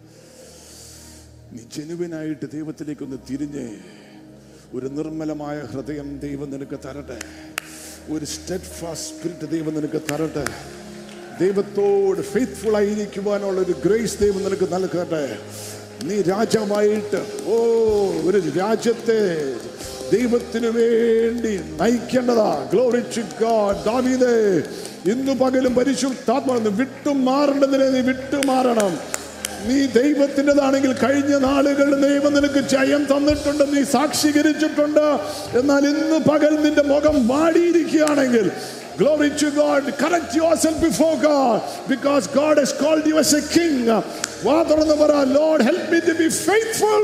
നീ ജനുവിനായിട്ട് ദൈവത്തിലേക്കൊന്ന് തിരിഞ്ഞ് ഒരു നിർമ്മലമായ ഹൃദയം ദൈവം നിനക്ക് തരട്ടെ ഒരു സ്റ്റെഡ് ഫാസ്റ്റ് സ്പിരിറ്റ് ദൈവം നിനക്ക് തരട്ടെ ദൈവത്തോട് ഫെയ്ത്ത്ഫുൾ ആയിരിക്കുവാനുള്ള ഒരു ഗ്രേസ് ദൈവം നിനക്ക് നൽകട്ടെ നീ രാജാവായിട്ട് ഓ ഒരു രാജ്യത്തെ ദൈവത്തിനു വേണ്ടി നയിക്കേണ്ടതാ ഗ്ലോറി ടു ഗോഡ് ദാവീദേ ഇന്നു പകലും പരിശുദ്ധാത്മാവ് വിട്ടുമാറേണ്ടതിനെ നീ വിട്ടുമാറണം നീ ദൈവത്തിൻ്റെതാണെങ്കിൽ കഴിഞ്ഞ നാളുകളിൽ ദൈവം നിനക്ക് ജയം തന്നിട്ടുണ്ട് നീ സാക്ഷീകരിച്ചിട്ടുണ്ട് എന്നാൽ ഇന്ന് പകൽ നിന്റെ മുഖം വാടിയിരിക്കുകയാണെങ്കിൽ Glory to God. Correct yourself before God because God has called you as a king. വാ തുറന്ന് പറ Lord help me to be faithful.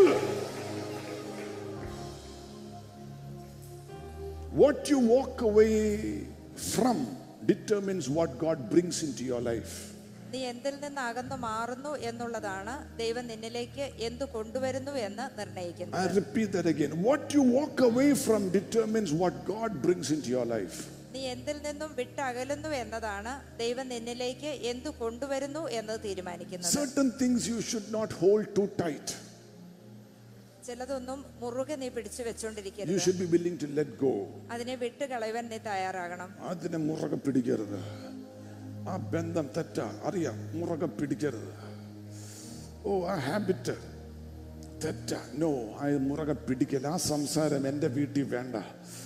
What you walk away from determines what God brings into your life. നീ എന്തിൽ നിന്ന് അകന്നു മാറുന്നു എന്നുള്ളതാണ് ദൈവം നിന്നിലേക്ക് എന്തു കൊണ്ടുവരുന്നു എന്ന് I നിർണയിക്കുന്നത് repeat that again. What you walk away from determines what God brings into your life. നീ എന്തിൽ നിന്നും വിട്ടകലുന്നു എന്നതാണ് ദൈവം നിന്നിലേക്ക് എന്തു കൊണ്ടുവരുന്നു എന്ന് തീരുമാനിക്കുന്നത് Certain things you should not hold too tight. ചിലതൊന്നും മുറുകെ നീ പിടിച്ചു You വെച്ചോണ്ടിരിക്കരുത് should be willing to let go. അതിനെ വിട്ട് കളയുവാൻ നീ തയ്യാറാകണം അതിനെ മുറകെ പിടിക്കരുത് ആ ബന്ധം തെറ്റാ അറിയാം മുറകെ പിടിക്കരുത് ഓ ആ ഹാബിറ്റ് തെറ്റാ നോ ആ മുറകെ പിടിക്കൽ ആ സംസാരം എൻ്റെ വീട്ടിൽ വേണ്ട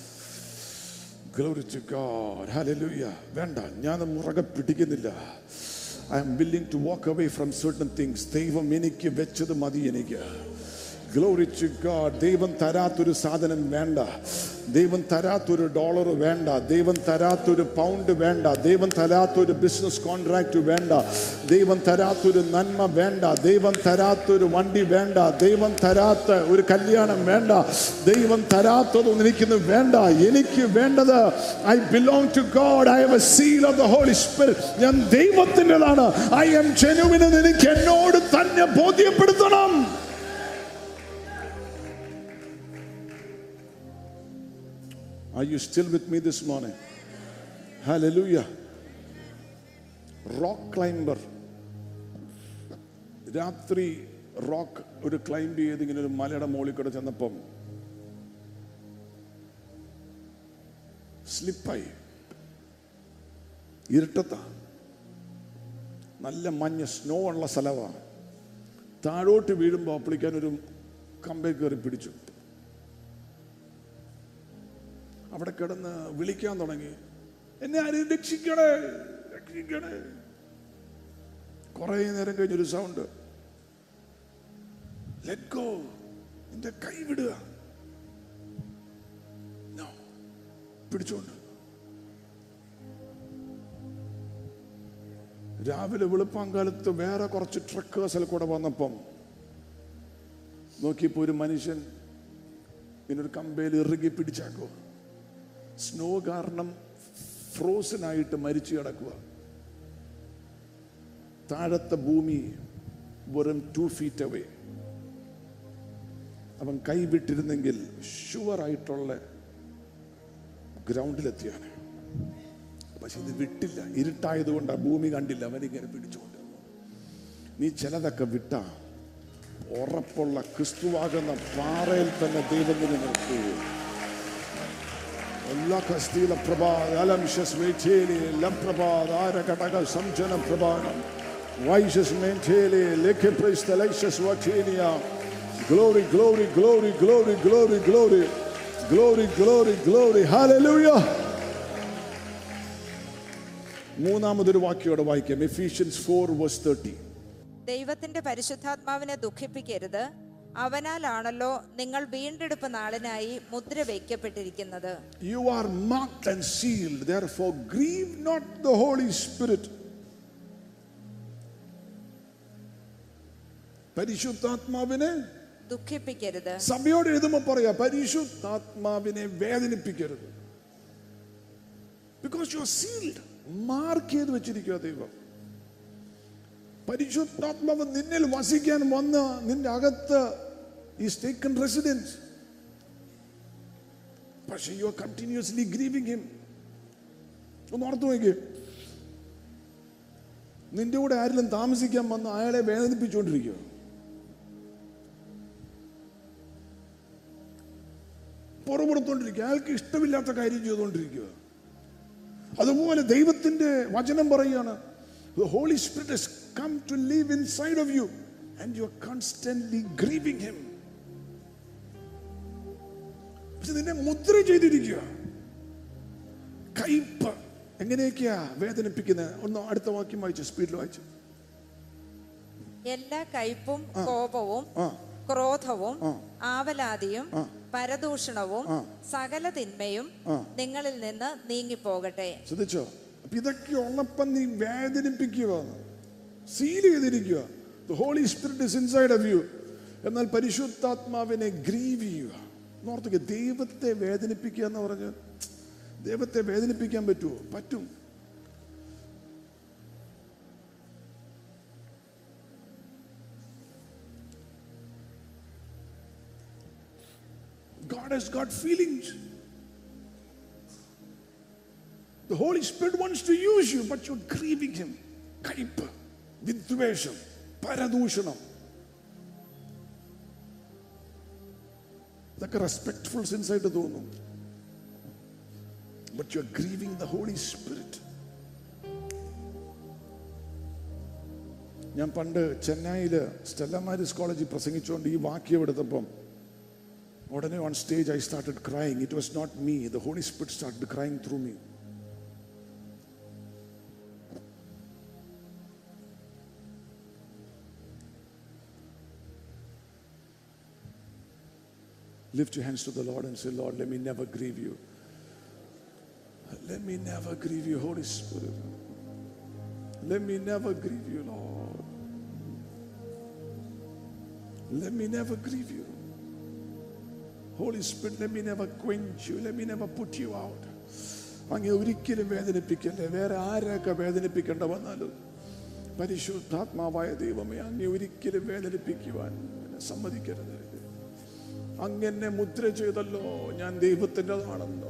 Glory to God. Hallelujah. വേണ്ട ഞാൻ മുറകെ പിടിക്കുന്നില്ല I am willing to walk away from certain things ദൈവം എനിക്ക് വെച്ചത് മതി എനിക്ക് ഗ്ലോറി ടു ഗോഡ് ദൈവം തരാത്തൊരു സാധനം വേണ്ട ദൈവം തരാത്തൊരു ഡോളർ വേണ്ട ദൈവം തരാത്തൊരു പൗണ്ട് വേണ്ട ദൈവം തരാത്തൊരു ബിസിനസ് കോൺട്രാക്ട് വേണ്ട ദൈവം തരാത്തൊരു നന്മ വേണ്ട ദൈവം തരാത്തൊരു വണ്ടി വേണ്ട ദൈവം തരാത്ത ഒരു കല്യാണം വേണ്ട ദൈവം തരാത്തതൊന്നും എനിക്കൊന്നും വേണ്ട എനിക്ക് വേണ്ടത് I belong to God I have a seal of the holy spirit ഞാൻ ദൈവത്തിൻ്റെതാണ് ഐ എം ജെനുവിൻ എന്ന് എനിക്ക് എന്നോട് തന്നെ ബോധ്യപ്പെടുത്തണം Are you still with me this morning? Hallelujah. Rock climber. രാത്രി റോക്ക് ഒരു ക്ലൈംബ് ചെയ്ത് ഇങ്ങനെ ഒരു മലയുടെ മുകളിൽ കൂടെ ചെന്നപ്പം സ്ലിപ്പായി ഇരുട്ടത്താ നല്ല മഞ്ഞ് സ്നോ ഉള്ള സ്ഥലമാണ് താഴോട്ട് വീഴുമ്പോൾ അപ്പളിക്കാൻ ഒരു കമ്പേ കയറി പിടിച്ചു അവിടെ കിടന്ന് വിളിക്കാൻ തുടങ്ങി എന്നെ ആരും രക്ഷിക്കണേ രക്ഷിക്കണേ കുറെ നേരം കഴിഞ്ഞൊരു സൗണ്ട് ലെറ്റ് ഗോ നിന്റെ കൈ വിടുക No. പിടിച്ചോണ്ട് രാവിലെ വെളുപ്പാങ്കാലത്ത് വേറെ കുറച്ച് ട്രക്കേഴ്സിൽ കൂടെ വന്നപ്പം നോക്കിയപ്പോ ഒരു മനുഷ്യൻ ഇങ്ങനൊരു കമ്പയിൽ ഇറുകി പിടിച്ചാക്കോ സ്നോ കാരണം ഫ്രോസൺ ആയിട്ട് മരിച്ചു കിടക്കുക താഴത്തെ ഭൂമി വെറും ടു ഫീറ്റ് അവേ അവൻ കൈവിട്ടിരുന്നെങ്കിൽ ഷുവറായിട്ടുള്ള ഗ്രൗണ്ടിലെത്തിയാണ് പക്ഷെ ഇത് വിട്ടില്ല ഇരുട്ടായതുകൊണ്ട് ആ ഭൂമി കണ്ടില്ല അവനിങ്ങനെ പിടിച്ചുകൊണ്ടിരുന്നു നീ ചിലതൊക്കെ വിട്ട ഉറപ്പുള്ള ക്രിസ്തുവാകുന്ന പാറയിൽ തന്നെ ദൈവം നിന്നെ നിർത്തൂ എല്ലാ കസ്തീല പ്രഭാത അലംശസ് മേഖേലി ലപ്രഭാത ആരകടക സംജന പ്രഭാതം വൈശസ് മേഖേലി ലേഖ്യപ്രൈസ്തലൈശസ് വഖേനിയ glory glory glory glory glory glory glory glory glory hallelujah മൂന്നാമതൊരു വാക്യോടെ വായിക്കാം എഫീഷ്യൻസ് ഫോർ വേഴ്സ് തേർട്ടി ദൈവത്തിന്റെ പരിശുദ്ധാത്മാവിനെ ദുഃഖിപ്പിക്കരുത് അവനാലാണല്ലോ നിങ്ങൾ വീണ്ടെടുപ്പ് നാളിനായി മുദ്ര വയ്ക്കപ്പെട്ടിരിക്കുന്നത് You are marked and sealed, therefore grieve not the Holy Spirit. പരിശുദ്ധാത്മാവിനെ ദുഃഖിപ്പിക്കരുത് സഭയോട് എഴുതുമ്പോ പറയാ പരിശുദ്ധാത്മാവിനെ വേദനിപ്പിക്കരുത് because you are sealed mark ചെയ്ത് വെച്ചിരിക്കുക ദൈവം പരിശുദ്ധാത്മാവ് നിന്നിൽ വസിക്കാൻ വന്ന് നിന്റെ അകത്ത് ഈ ടേക്കൺ റെസിഡൻസ് പക്ഷെ you are continuously grieving him ഒന്ന് ഓർത്തു നോക്കിയേ നിന്റെ കൂടെ ആരെങ്കിലും താമസിക്കാൻ വന്ന് അയാളെ വേദനിപ്പിച്ചുകൊണ്ടിരിക്കുക പുറപ്പെടുത്തോണ്ടിരിക്കുക അയാൾക്ക് ഇഷ്ടമില്ലാത്ത കാര്യം ചെയ്തുകൊണ്ടിരിക്കുക അതുപോലെ ദൈവത്തിന്റെ വചനം പറയുകയാണ് holy spirit has come to live inside of you and you are constantly grieving him പക്ഷെ നിന്നെ മുദ്ര ചെയ്തിരിക്കുക കയ്പ് എങ്ങനെയൊക്കെയാ വേദനിപ്പിക്കുന്നത് ഒന്ന് അടുത്ത വാക്യം വായിച്ചു സ്പീഡിൽ വായിച്ചു എല്ലാ കയ്പും കോപവും ആ. ക്രോധവും ആ. ആവലാതിയും ആ. പരദൂഷണവും ആ. സകല തിന്മയും ആ. നിങ്ങളിൽ നിന്ന് നീങ്ങിപ്പോകട്ടെ ശ്രദ്ധിച്ചോ അപ്പൊ ഇതൊക്കെ ഉള്ളപ്പം നീ വേദനിപ്പിക്കുക സീൽ ചെയ്തിരിക്കുക the holy spirit is inside of you എന്നാൽ പരിശുദ്ധാത്മാവിനെ ഗ്രീവ് ചെയ്യുക ഓർത്തുക ദൈവത്തെ വേദനിപ്പിക്കുക എന്ന് പറഞ്ഞ് ദൈവത്തെ വേദനിപ്പിക്കാൻ പറ്റുമോ പറ്റും God has got feelings. The Holy Spirit wants to use you, but you're grieving Him. കയ്പ് വിദ്വേഷം പരദൂഷണം ഇതൊക്കെ റെസ്പെക്ട്ഫുൾ സെൻസ് ആയിട്ട് തോന്നും but you are grieving the holy spirit ഞാൻ പണ്ട് ചെന്നൈയിൽ സ്റ്റെല്ല മാരിസ് കോളേജിൽ പ്രസംഗിച്ചുകൊണ്ട് ഈ വാക്യം എടുത്തപ്പം ഉടനെ on stage I started crying it was not me the holy spirit started crying through me Lift your hands to the Lord and say, Lord, let me never grieve you. Let me never grieve you, Holy Spirit. Let me never grieve you, Lord. Let me never grieve you. Holy Spirit, let me never quench you. Let me never put you out. അങ്ങ് ഒരിക്കലും വേദനിപ്പിക്കല്ലേ വേറെ ആരൊക്കെ വേദനിപ്പിക്കേണ്ട വന്നാലും പരിശുദ്ധാത്മാവായ ദൈവമേ അങ്ങ് ഒരിക്കലും വേദനിപ്പിക്കുവാൻ എന്നെ സമ്മതിക്കരുത് അങ്ങനെ മുദ്ര ചെയ്തല്ലോ ഞാൻ ദൈവത്തിൻ്റെതാണെന്നോ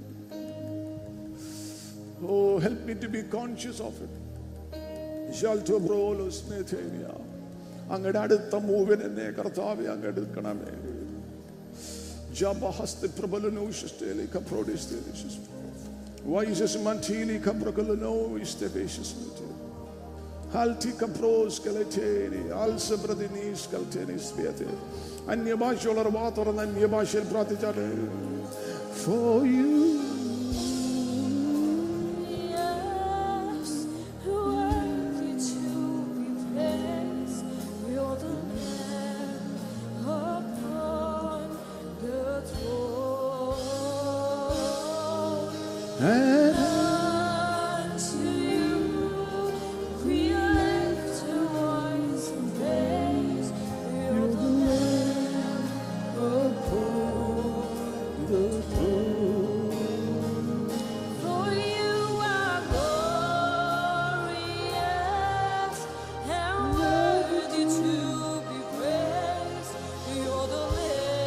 oh help me to be conscious of it അങ്ങയുടെ അടുത്ത മൂവിന് എന്നെ കർത്താവെ അങ്ങ് എടുക്കണമേ ജപഹസ്തി പ്രബലനോഷിസ്റ്റേലി കപ്രോഡിസ്റ്റേലിഷസ് വൈസസ് മantili കപ്രകലനോ ഇസ്തേവേഷസ് Halti kapros kaleteni, alse bradinis kaltenis viete. അന്യഭാഷയുള്ളവർ വാ തുറന്ന് അന്യഭാഷയിൽ പ്രാർത്ഥിച്ചാല് For you Yes, worthy to be praised. You're the Lamb upon the throne. and Unto you we lift our voice in praise. You're the Lamb upon the throne. For you are glorious and worthy to be praised. You're the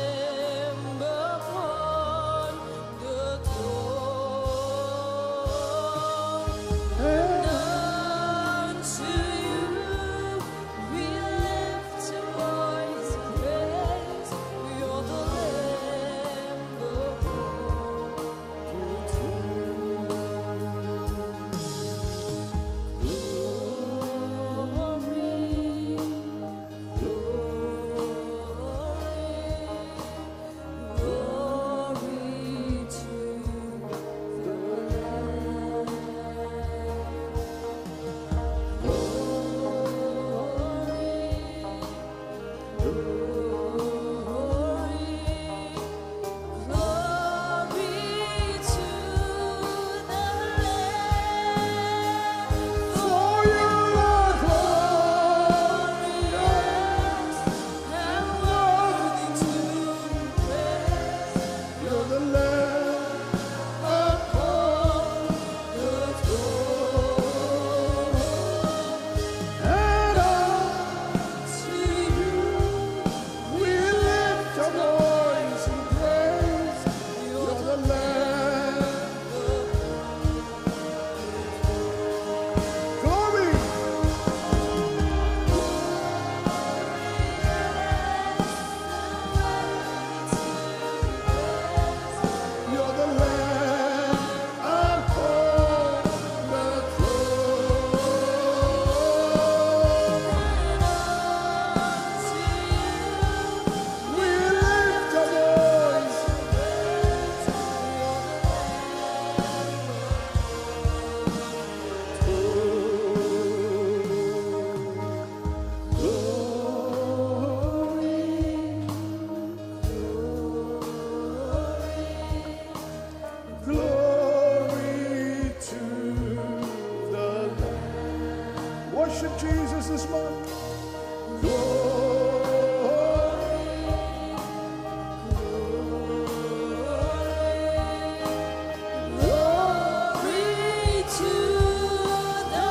worship Jesus this morning. Glory to the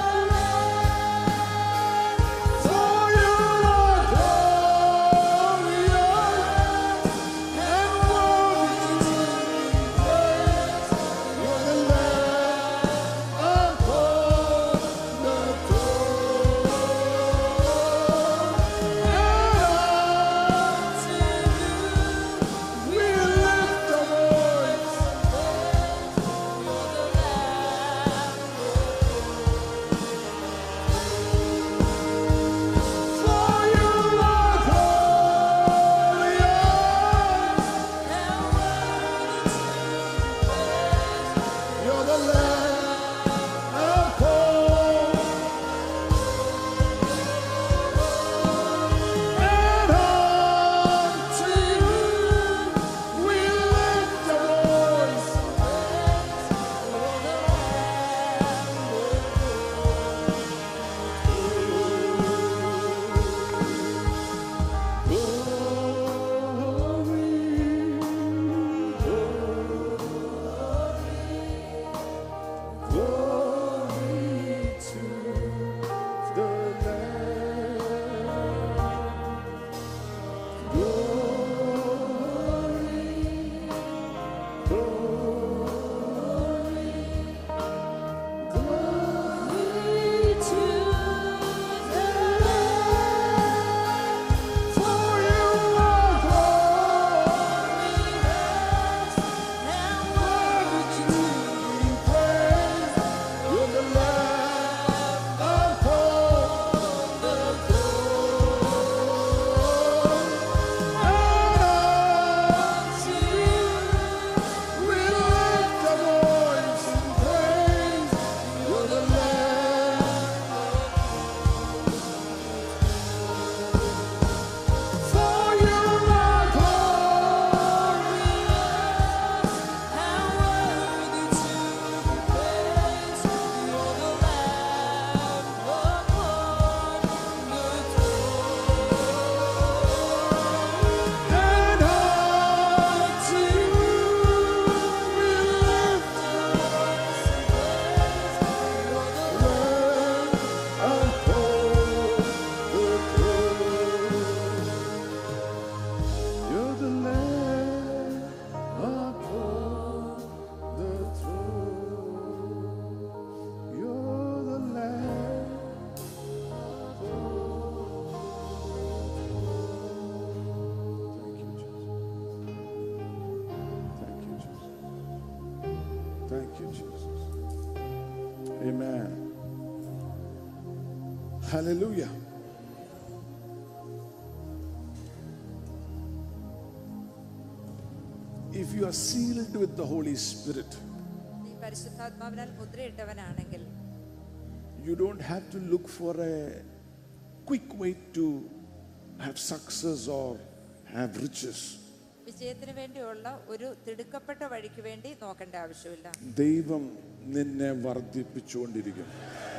Lamb. For you are glorious and worthy to be praised. You're the Lamb upon the throne. And we lift our voice. For you are glorious. You're the Lamb upon and unto you we lift our voice. Glory to the Lamb. Glory to the Lamb. For you are glorious And worthy to to be praised. You're the Lamb upon the throne. And unto you we lift our voice in praise. You're the Lamb. For you are glorious and worthy to be praised. You're the Lamb upon the throne. and unto you we lift our You're the Lamb upon the throne. You're the Lamb Thank you, Jesus. Thank you, Jesus. Amen. Hallelujah. If you are sealed with the Holy Spirit, നീ പരിശുദ്ധാത്മാവിനാൽ മുദ്രയിട്ടവനാണെങ്കിൽ you don't have to look for a quick way to have success or have riches. വിജയത്തിന് വേണ്ടിയുള്ള ഒരു തിടുക്കപ്പെട്ട വഴിക്ക് വേണ്ടി നോക്കേണ്ട ആവശ്യമില്ല ദൈവം നിന്നെ വർദ്ധിപ്പിച്ചുകൊണ്ടിരിക്കും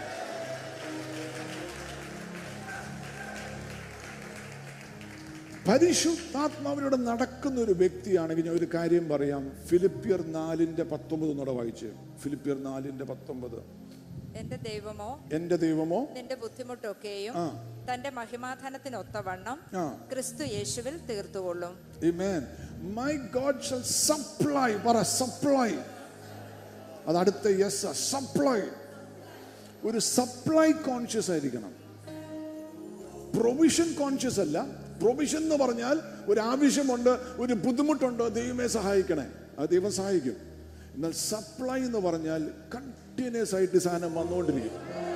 പരിശുദ്ധാത്മാവിലൂടെ നടക്കുന്ന ഒരു വ്യക്തിയാണെങ്കിൽ ഞാൻ ഒരു കാര്യം പറയാം ഫിലിപ്പിയർ നാലിന്റെ പത്തൊമ്പത് ഒന്നുകൂടെ വായിച്ച് ഫിലിപ്പിയർ നാലിന്റെ പത്തൊമ്പത് എന്റെ ദൈവമോ എന്റെ ദൈവമോ നിന്റെ ബുദ്ധിമുട്ടൊക്കെയും ആ. തന്റെ മഹിമാധനത്തിനൊത്തവണ്ണം ആ. ക്രിസ്തു യേശുവിൽ തീർത്തുകൊള്ളും Amen. My God shall supply പറ സപ്ലൈ അത് അടുത്ത യെസ് സപ്ലൈ ഒരു സപ്ലൈ കോൺഷ്യസ് ആയിരിക്കണം പ്രൊവിഷൻ കോൺഷ്യസ് അല്ല പ്രൊവിഷൻ എന്ന് പറഞ്ഞാൽ ഒരു ആവശ്യമുണ്ട് ഒരു ബുദ്ധിമുട്ടുണ്ട് ദൈവമേ സഹായിക്കണേ അത് ദൈവം സഹായിക്കും എന്നാൽ സപ്ലൈ എന്ന് പറഞ്ഞാൽ കണ്ടിന്യൂസ് ആയിട്ട് സാധനം വന്നുകൊണ്ടിരിക്കും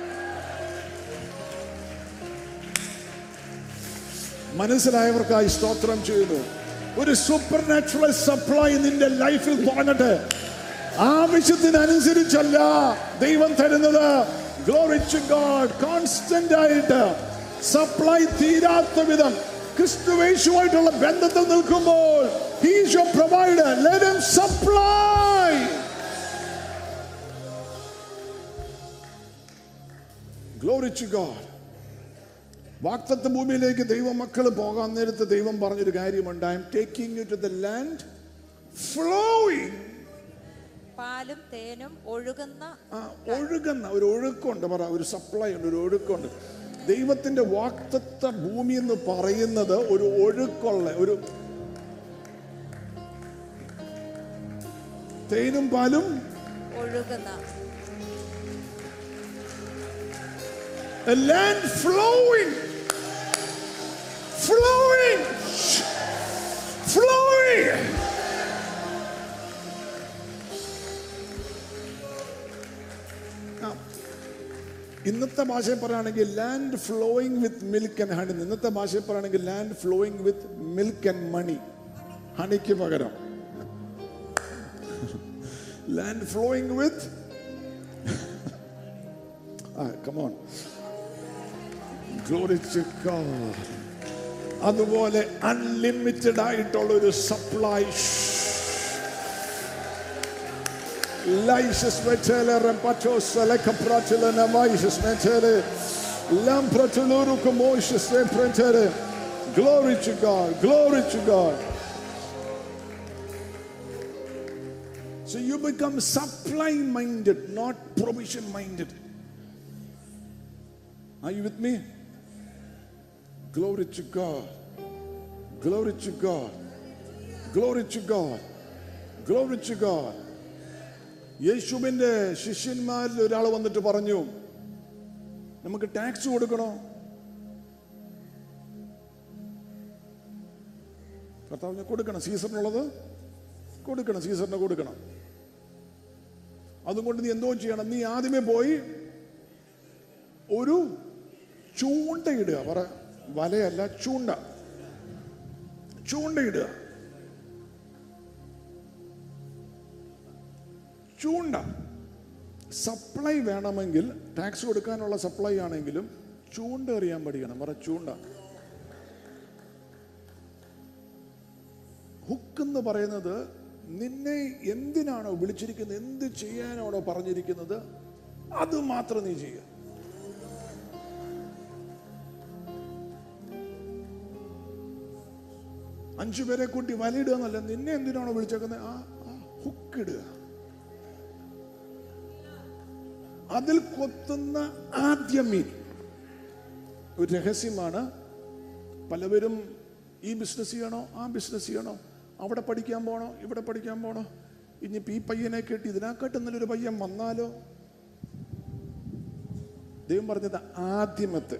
മനസ്സിലായവർക്കായി സ്തോത്രം ചെയ്യുന്നു ഒരു സൂപ്പർ നാച്ചുറൽ സപ്ലൈ നിന്റെ ലൈഫിൽ തുടങ്ങട്ടെ ആവശ്യത്തിനനുസരിച്ചല്ല ദൈവം തരുന്നത് ഗ്ലോറി ടു ഗോഡ് കോൺസ്റ്റന്റ് ആയിട്ട് സപ്ലൈ തീരാത്ത വിധം ക്രിസ്തുവേശുമായിട്ടുള്ള ബന്ധത്തിൽ നിൽക്കുമ്പോൾ he's your provider let him supply glory to God വാക്തത്വ ഭൂമിയിലേക്ക് ദൈവമക്കൾ പോകാൻ നേരത്ത് ദൈവം പറഞ്ഞൊരു കാര്യമുണ്ട് I am taking you to the land flowing പാലും തേനും ഒഴുകുന്ന ആ ഒഴുകുന്ന ഒരു ഒഴുക്കുണ്ട് പറ ഒരു സപ്ലൈ ഉണ്ട് ഒരു ഒഴുക്കുണ്ട് ദൈവത്തിന്റെ വാക്തത്വ ഭൂമി എന്ന് പറയുന്നത് ഒരു ഒഴുക്കുള്ള ഒരു തേനും പാലും ഒഴുകുന്ന a land flowing, flowing, flowing. ആ, ഇന്നത്തെ ഭാഷയിൽ പറയുകയാണെങ്കിൽ land flowing with milk and honey ഇന്നത്തെ ഭാഷയിൽ പറയുകയാണെങ്കിൽ land flowing with milk and money ഹണിക്ക് പകരം land flowing with ah come on Glory to God. അതുപോലെ അൺലിമിറ്റഡ് ആയിട്ടുള്ള ഒരു സപ്ലൈ ലൈസസ് മെറ്റേലെ റെപ്പറ്റോസലെ കപ്രാറ്റിലെ നമൈസസ് മെറ്റേലെ ലംപ്രറ്റിലൂറുക്ക് മോയിസസ് പ്രെറ്റേലെ Glory to God. Glory to God. So you become supply minded, not provision minded. Are you with me? Glory to God. Glory to God. Glory to God. Glory to God. യേശുവിന്റെ ശിഷ്യന്മാരിൽ ഒരാൾ വന്നിട്ട് പറഞ്ഞു നമുക്ക് ടാക്സ് കൊടുക്കണോ കർത്താവിന് കൊടുക്കണം സീസറിനുള്ളത് കൊടുക്കണം സീസറിന് കൊടുക്കണം അതുകൊണ്ട് നീ എന്തോ ചെയ്യണം നീ ആദ്യമേ പോയി ഒരു ചൂണ്ടയിടുക പറ വലയല്ല ചൂണ്ട ചൂണ്ടയിടുക ചൂണ്ട സപ്ലൈ വേണമെങ്കിൽ ടാക്സ് കൊടുക്കാനുള്ള സപ്ലൈ ആണെങ്കിലും ചൂണ്ട എറിയാൻ പഠിക്കണം പറ ചൂണ്ട ഹുക്ക് എന്ന് പറയുന്നത് നിന്നെ എന്തിനാണോ വിളിച്ചിരിക്കുന്നത് എന്ത് ചെയ്യാനാണോ പറഞ്ഞിരിക്കുന്നത് അത് മാത്രം നീ ചെയ്യുക അഞ്ചു പേരെ കൂട്ടി വലയിടുക എന്നല്ല നിന്നെ എന്തിനാണോ വിളിച്ചേക്കുന്നത് ആ ഹുക്ക് ഇടുക അതിൽ കൊത്തുന്ന ആദ്യ മീൻ ഒരു രഹസ്യമാണ് പലവരും ഈ ബിസിനസ് ചെയ്യണോ ആ ബിസിനസ് ചെയ്യണോ അവിടെ പഠിക്കാൻ പോണോ ഇവിടെ പഠിക്കാൻ പോണോ ഇനിയിപ്പോ ഈ പയ്യനെ കേട്ട് ഇതിനെക്കാട്ടും നല്ലൊരു പയ്യൻ വന്നാലോ ദൈവം പറഞ്ഞത് ആദ്യമത്തെ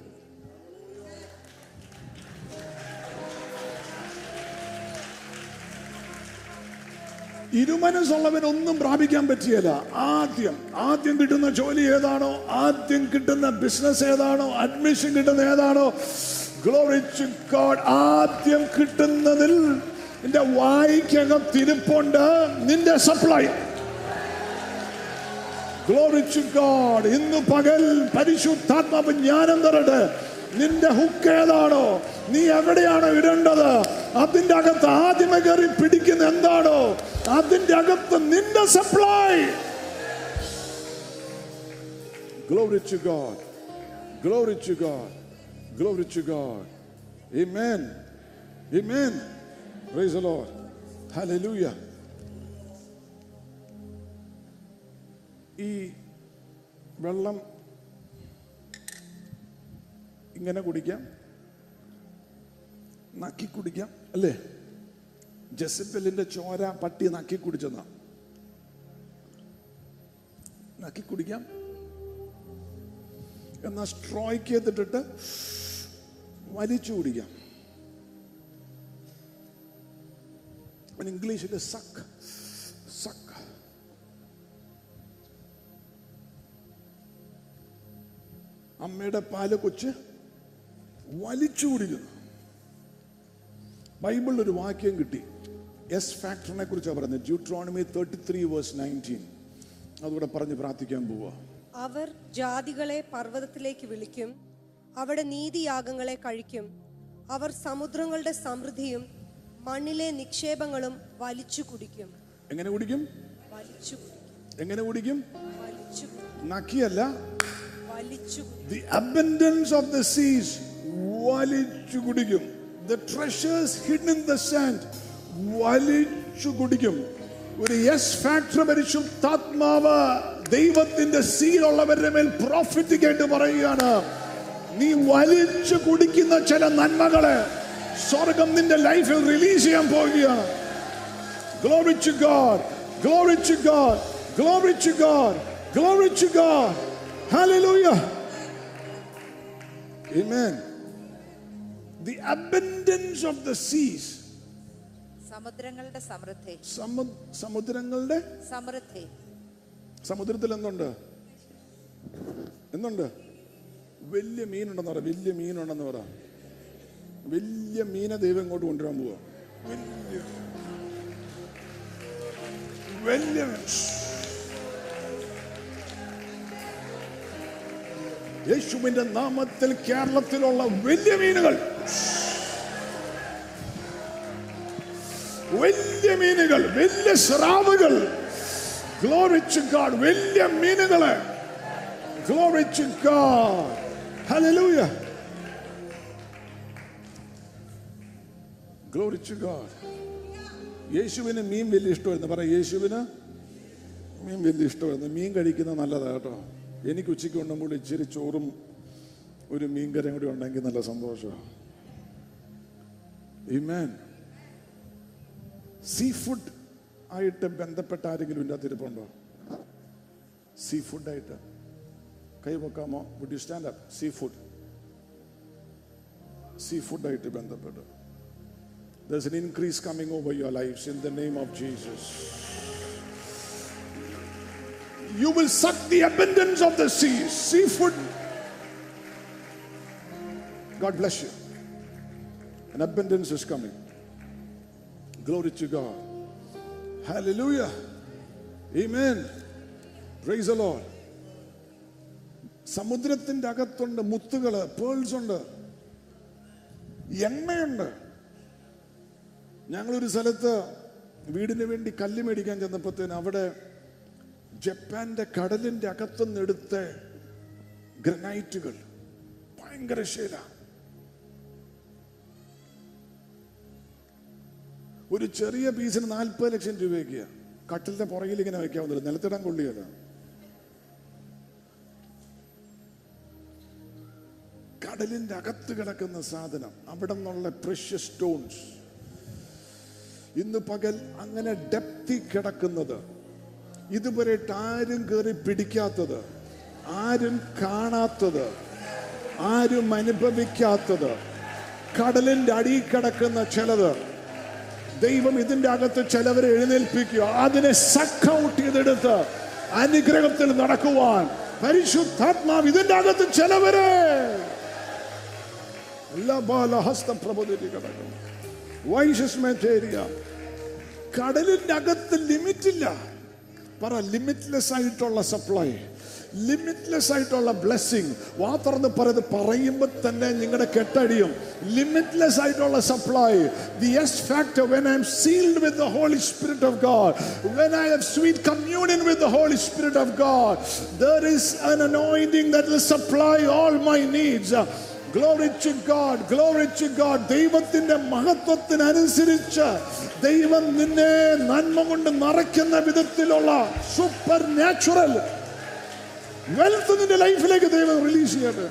ഇരുമനസ്സുള്ളവൻ ഒന്നും പ്രാപിക്കാൻ പറ്റിയല്ല ആദ്യം ആദ്യം കിട്ടുന്ന ജോലി ഏതാണോ ആദ്യം കിട്ടുന്ന ബിസിനസ് ഏതാണോ അഡ്മിഷൻ കിട്ടുന്ന ഏതാണോ ഗ്ലോറി ടു ഗോഡ് ആദ്യം കിട്ടുന്നതിൽ നിന്റെ വായിക്കകം തിരുപ്പുണ്ട് നിന്റെ സപ്ലൈ ഗ്ലോറി ടു ഗോഡ് ഇന്ന് പകൽ പരിശുദ്ധാത്മാവ് ജ്ഞാനം തരട്ടെ നിന്റെ ഹുക്ക് ഏതാണോ നീ എവിടെയാണോ ഇടേണ്ടത് അതിന്റെ അകത്ത് ആദ്യമേ കയറി പിടിക്കുന്ന എന്താണോ അതിന്റെ അകത്ത് നിന്റെ supply glory to God glory to God glory to God Amen. Amen. Praise the Lord. Hallelujah. ഈ വെള്ളം ഇങ്ങനെ കുടിക്കാം നക്കി കുടിക്കാം അല്ലേ ജെസിപ്പലിന്റെ ചോര പട്ടി നക്കി കുടിച്ചെന്നാ നക്കി കുടിക്കാം എന്നാ സ്ട്രോയ്ക്ക് ചെയ്തിട്ടിട്ട് വലിച്ചു കുടിക്കാം ഇംഗ്ലീഷിൽ സക്ക് സക്ക് അമ്മയുടെ പാല് കൊച്ച് വലിച്ചു കുടിക്കുന്നു ബൈബിളിൽ ഒരു വാക്യം കിട്ടി എസ് ഫാക്ടറിനെ കുറിച്ചാണ് പറയുന്നത് Deuteronomy thirty three verse nineteen അതുകൂടെ പറഞ്ഞ് പ്രാർത്ഥിക്കാൻ പോവുക അവർ ജാതികളെ പർവ്വതത്തിലേക്ക് വിളിക്കും അവിടെ നീതിയാഗങ്ങളെ കഴിക്കും അവർ സമുദ്രങ്ങളുടെ സമൃദ്ധിയും മണ്ണിലെ നിക്ഷേപങ്ങളും വലിച്ചു കുടിക്കും എങ്ങനെ കുടിക്കും വലിച്ചു കുടിക്കും എങ്ങനെ കുടിക്കും വലിച്ചു കുടിക്കും നക്കിയല്ല വലിച്ചു കുടിക്കും the abundance of the seas വലിച്ചു കുടിക്കും the treasures hidden in the sand വലിച്ചു കുടിക്കും ഒരു യെസ് ഫാക്ടർ പരിശുദ്ധാത്മാവ് ദൈവത്തിന്റെ സീലുള്ളവരുടെ മേൽ പ്രോഫിറ്റിക്കായിട്ട് പറയുകയാണ് നീ വലിച്ചു കുടിക്കുന്ന ചില നന്മകളെ സ്വർഗം നിന്റെ ലൈഫിൽ റിലീസ് ചെയ്യാൻ പോവുകയാണ് Glory to God. Glory to God. Glory to God. Glory to God. Hallelujah. Amen. The abundance of the seas. സമുദ്രങ്ങളുടെ സമൃദ്ധി സമു- സമുദ്രങ്ങളുടെ സമൃദ്ധി സമുദ്രത്തിൽ എന്തുണ്ട് എന്തുണ്ട് വലിയ മീനുണ്ടെന്ന് പറ വലിയ മീനുണ്ടെന്ന് പറ വലിയ മീനെ ദൈവം ഇങ്ങോട്ട് കൊണ്ടുവരാൻ പോവാ വലിയ വലിയ മീൻ. യേശുവിന്റെ നാമത്തിൽ കേരളത്തിലുള്ള വലിയ മീനുകൾ വലിയ മീനുകൾ വലിയ സ്രാവുകൾ Glory to God. വലിയ മീനുകളെ Glory to God. Hallelujah. Glory to God. യേശുവിന് മീൻ വലിയ ഇഷ്ടമായിരുന്നു പറ യേശുവിന് മീൻ വലിയ ഇഷ്ടമായിരുന്നു മീൻ കഴിക്കുന്നത് നല്ലതാ കേട്ടോ എനിക്ക് ഉച്ചയ്ക്ക് ഉണ്ടുമ്പോൾ ഇച്ചിരി ചോറും ഒരു മീൻകറിയും കൂടി ഉണ്ടെങ്കിൽ നല്ല സന്തോഷമാണ് Amen. സീ ഫുഡ് ആയിട്ട് ബന്ധപ്പെട്ട ആരെങ്കിലും ഇതിൻ്റെ അകത്ത് ഇരിപ്പുണ്ടോ സീ ഫുഡായിട്ട് കൈ വെക്കാമോ would you stand up sea food sea ഫുഡായിട്ട് ബന്ധപ്പെട്ട് There's an increase coming over your lives in the name of Jesus. You will suck the abundance of the sea. Seafood. God bless you. An abundance is coming. Glory to God. Hallelujah. Amen. Praise the Lord. സമുദ്രത്തിന്റെ അകത്തുണ്ട് മുത്തുകള് pearls ഉണ്ട് എണ്ണയുണ്ട് ഞങ്ങളൊരു സ്ഥലത്ത് വീടിന് വേണ്ടി കല്ല് മേടിക്കാൻ ചെന്നപ്പോഴത്തേന് അവിടെ ജപ്പാന്റെ കടലിന്റെ അകത്തുനിന്ന് എടുത്ത ഗ്രനൈറ്റുകൾ ഭയങ്കര ശീല ഒരു ചെറിയ പീസിന് നാൽപ്പത് ലക്ഷം രൂപയ്ക്ക് കട്ടിലിന്റെ പുറകിൽ ഇങ്ങനെ വെക്കാവുന്നത് നിലത്തിടാൻ കൊള്ളിയല്ല കടലിന്റെ അകത്ത് കിടക്കുന്ന സാധനം അവിടെ നിന്നുള്ള പ്രഷ്യസ് സ്റ്റോൺസ് ഇന്ന് പകൽ അങ്ങനെ ഡെപ്തി കിടക്കുന്നത് ഇതുവരെ ആരും കയറി പിടിക്കാത്തത് ആരും കാണാത്തത് ആരും അനുഭവിക്കാത്തത് കടലിന്റെ അടിയിൽ കിടക്കുന്ന ചിലത് ദൈവം ഇതിന്റെ അകത്ത് ചിലവരെ എഴുന്നേൽപ്പിക്കുക അതിനെ സക്കൗട്ട് ചെയ്തെടുത്ത് അനുഗ്രഹത്തിൽ നടക്കുവാൻ പരിശുദ്ധാത്മാവ് ഇതിന്റെ അകത്ത് ചിലവരെ എല്ലാ ബാലഹസ്തം പ്രബോധിച്ച് കിടക്കുന്നു വൈഷസ് മെറ്റേരിയ കടലിന്റെ അകത്ത് ലിമിറ്റ് ഇല്ല പറ ലിമിറ്റ്ലെസ് ആയിട്ടുള്ള സപ്ലൈ ലിമിറ്റ്ലെസ് ആയിട്ടുള്ള ബ്ലെസ്സിങ് വാ തുറന്ന് പറയുന്നത് പറയുമ്പോൾ തന്നെ നിങ്ങളുടെ കെട്ടടിയും ലിമിറ്റ്ലെസ് ആയിട്ടുള്ള supply the yes factor when I am sealed with the holy Spirit of God when I have sweet communion with the holy Spirit of God there is an anointing that will supply all my needs glory to God glory to God ദൈവത്തിന്റെ മഹത്വത്തിനനുസരിച്ച് ദൈവം നിന്നെ നന്മ കൊണ്ട് നിറയ്ക്കുന്ന വിധത്തിലുള്ള super natural wealth നിന്റെ ലൈഫിലേക്ക് ദൈവം റിലീസ് ചെയ്യട്ടെ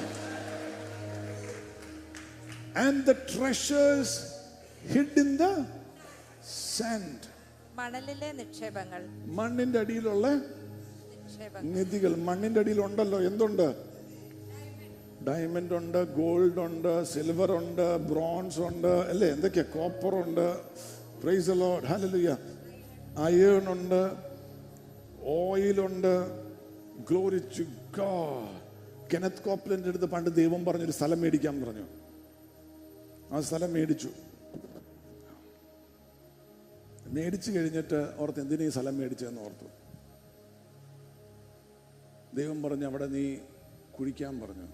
and the treasures hid in the sand മണലിലെ നിക്ഷേപങ്ങൾ മണ്ണിന്റെ അടിയിലുള്ള നിക്ഷേപങ്ങൾ നിധികൾ മണ്ണിന്റെ അടിയിൽ ഉണ്ടല്ലോ എന്തുണ്ട് ഡയമണ്ട് ഉണ്ട് ഗോൾഡ് ഉണ്ട് സിൽവർ ഉണ്ട് ബ്രോൺസ് ഉണ്ട് അല്ലേ എന്തൊക്കെയാ കോപ്പർ ഉണ്ട് പ്രൈസ് ലോഡ് ഹല്ലേലൂയ അയേൺ ഉണ്ട് ഓയിലുണ്ട് ഗ്ലോറി ടു ഗോഡ് കെനത്ത് കോപ്ലന്റെ അടുത്ത് പണ്ട് ദൈവം പറഞ്ഞൊരു സ്ഥലം മേടിക്കാൻ പറഞ്ഞു ആ സ്ഥലം മേടിച്ചു മേടിച്ചു കഴിഞ്ഞിട്ട് ഓർത്ത് എന്തിനാ ഈ സ്ഥലം മേടിച്ചതെന്ന് ഓർത്തു ദൈവം പറഞ്ഞു അവിടെ നീ കുഴിക്കാൻ പറഞ്ഞു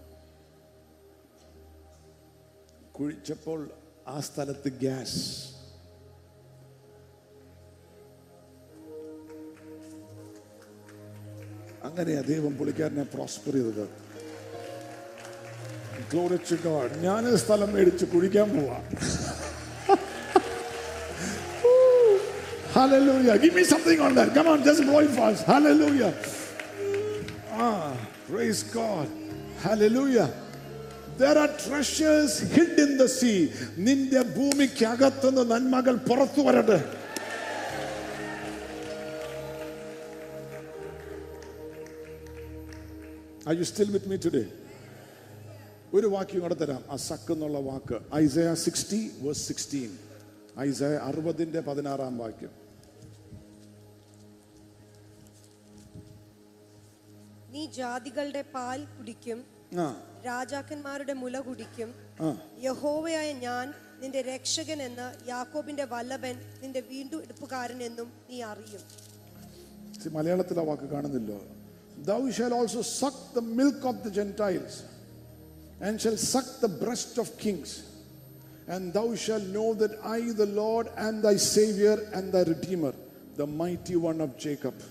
കുഴിച്ചപ്പോൾ ആ സ്ഥലത്ത് ഗ്യാസ് അങ്ങനെയാ ദൈവം പുള്ളിക്കാരനെ പ്രോസ്പർ ചെയ്തത് Glory to God. ഞാൻ സ്ഥലം മേടിച്ച് കുഴിക്കാൻ പോവാ Hallelujah. Give me something on that. Come on, just blow it fast. Hallelujah. Ah, praise God. Hallelujah. There are treasures hid in the sea. നിന്റെ ഭൂമിക്കകത്തുനിന്ന് നന്മകൾ പുറത്തു വരട്ടെ Are you still with me today? ഒരു വാക്യം കൂടെ തരാം ആ സക്ക് എന്നുള്ള വാക്ക് Isaiah sixty verse sixteen Isaiah അറുപതിന്റെ പതിനാറാം വാക്യം നീ ജാതികളുടെ പാൽ കുടിക്കും ആ രാജാക്കന്മാരുടെ മുല കുടിക്കും ആ യഹോവയായ ഞാൻ നിന്റെ രക്ഷകൻ എന്ന് യാക്കോബിന്റെ വല്ലഭൻ നിന്റെ വീണ്ടെടുപ്പുകാരൻ എന്നും നീ അറിയും See, മലയാളത്തിൽ ആ വാക്ക് കാണുന്നില്ലോ thou shall also suck the milk of the Gentiles and shall suck the breast of kings and thou shall know that I the Lord and thy saviour and the redeemer the mighty one of Jacob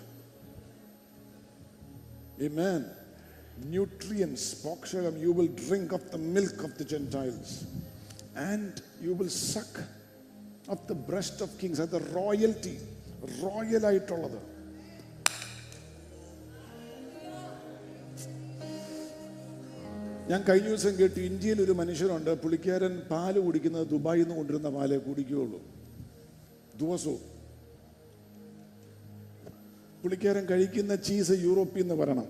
Amen. Nutrients, Pokshagam, you will drink of the milk of the Gentiles. And you will suck of the breast of kings. അത് royalty royal ആയിട്ടുള്ളത് ഞാൻ കഴിഞ്ഞ ദിവസം കേട്ടു ഇന്ത്യയിൽ ഒരു മനുഷ്യനുണ്ട് പുള്ളിക്കാരൻ പാല് കുടിക്കുന്നത് ദുബായിൽ നിന്ന് കൊണ്ടുവരുന്ന പാലേ കുടിക്കുകയുള്ളൂ ദിവസവും പുള്ളിക്കാരൻ കഴിക്കുന്ന ചീസ് യൂറോപ്പിൽ നിന്ന് വരണം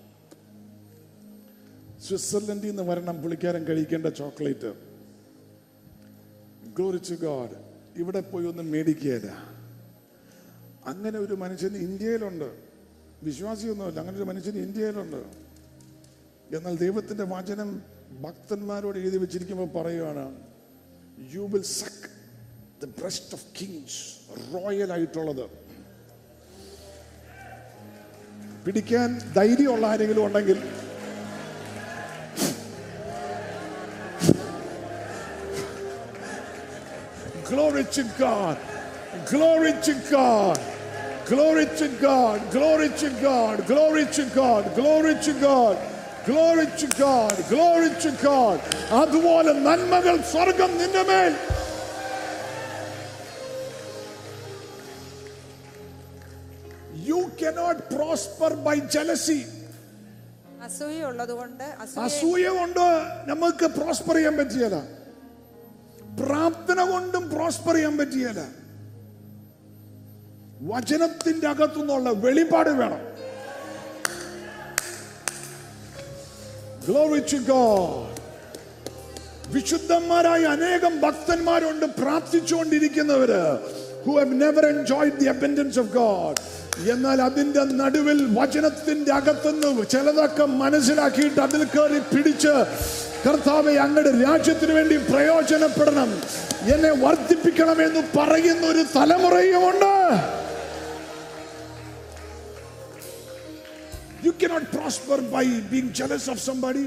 സ്വിറ്റ്സർലൻഡിൽ നിന്ന് വരണം പുള്ളിക്കാരൻ കഴിക്കേണ്ട ചോക്ലേറ്റ് ഗ്ലോറിച്ച് ഗോഡ് ഇവിടെ പോയി ഒന്നും മേടിക്കുകയില്ല അങ്ങനെ ഒരു മനുഷ്യൻ ഇന്ത്യയിലുണ്ട് വിശ്വാസിയൊന്നുമല്ല അങ്ങനെ ഒരു മനുഷ്യൻ ഇന്ത്യയിലുണ്ട് എന്നാൽ ദൈവത്തിന്റെ വചനം ഭക്തന്മാരോട് എഴുതി വെച്ചിരിക്കുമ്പോൾ പറയുകയാണ് you will suck the breast of kings royal ആയിട്ടുള്ളത് പിടിക്കാൻ ധൈര്യമുള്ള ആരെങ്കിലും ഉണ്ടെങ്കിൽ Glory to God. Glory to God. Glory to God. Glory to God. Glory to God. Glory to God. Glory to God. Glory to God. അതുപോലെ നന്മകൾ സ്വർഗം നിന്റെ മേൽ You cannot prosper by jealousy. അസൂയ ഉള്ളതുകൊണ്ട് അസൂയ അസൂയ കൊണ്ട് നമുക്ക് പ്രോസ്പർ ചെയ്യാൻ പറ്റിയല്ല പ്രാർത്ഥന കൊണ്ടും പ്രോസ്പർ ചെയ്യാൻ പറ്റിയല്ല വചനത്തിന്റെ അകത്തുനിന്നുള്ള വെളിപാട് വേണം Glory to God. വിശുദ്ധന്മാരായ അനേകം ഭക്തന്മാരുണ്ട് പ്രാർത്ഥിച്ചുകൊണ്ടിരിക്കുന്നവര് who have never enjoyed the abundance of God. എന്നാൽ അതിന്റെ നടുവിൽ വചനത്തിന്റെ അകത്തുനിന്ന് ചിലതൊക്കെ മനസ്സിലാക്കിയിട്ട് അതിൽ കയറി പിടിച്ച് കർത്താവെ അങ്ങയുടെ രാജ്യത്തിന് വേണ്ടി പ്രയോജനപ്പെടണം എന്നെ വർദ്ധിപ്പിക്കണമെന്ന് പറയുന്ന ഒരു തലമുറയുമുണ്ട് You cannot prosper by being jealous of somebody.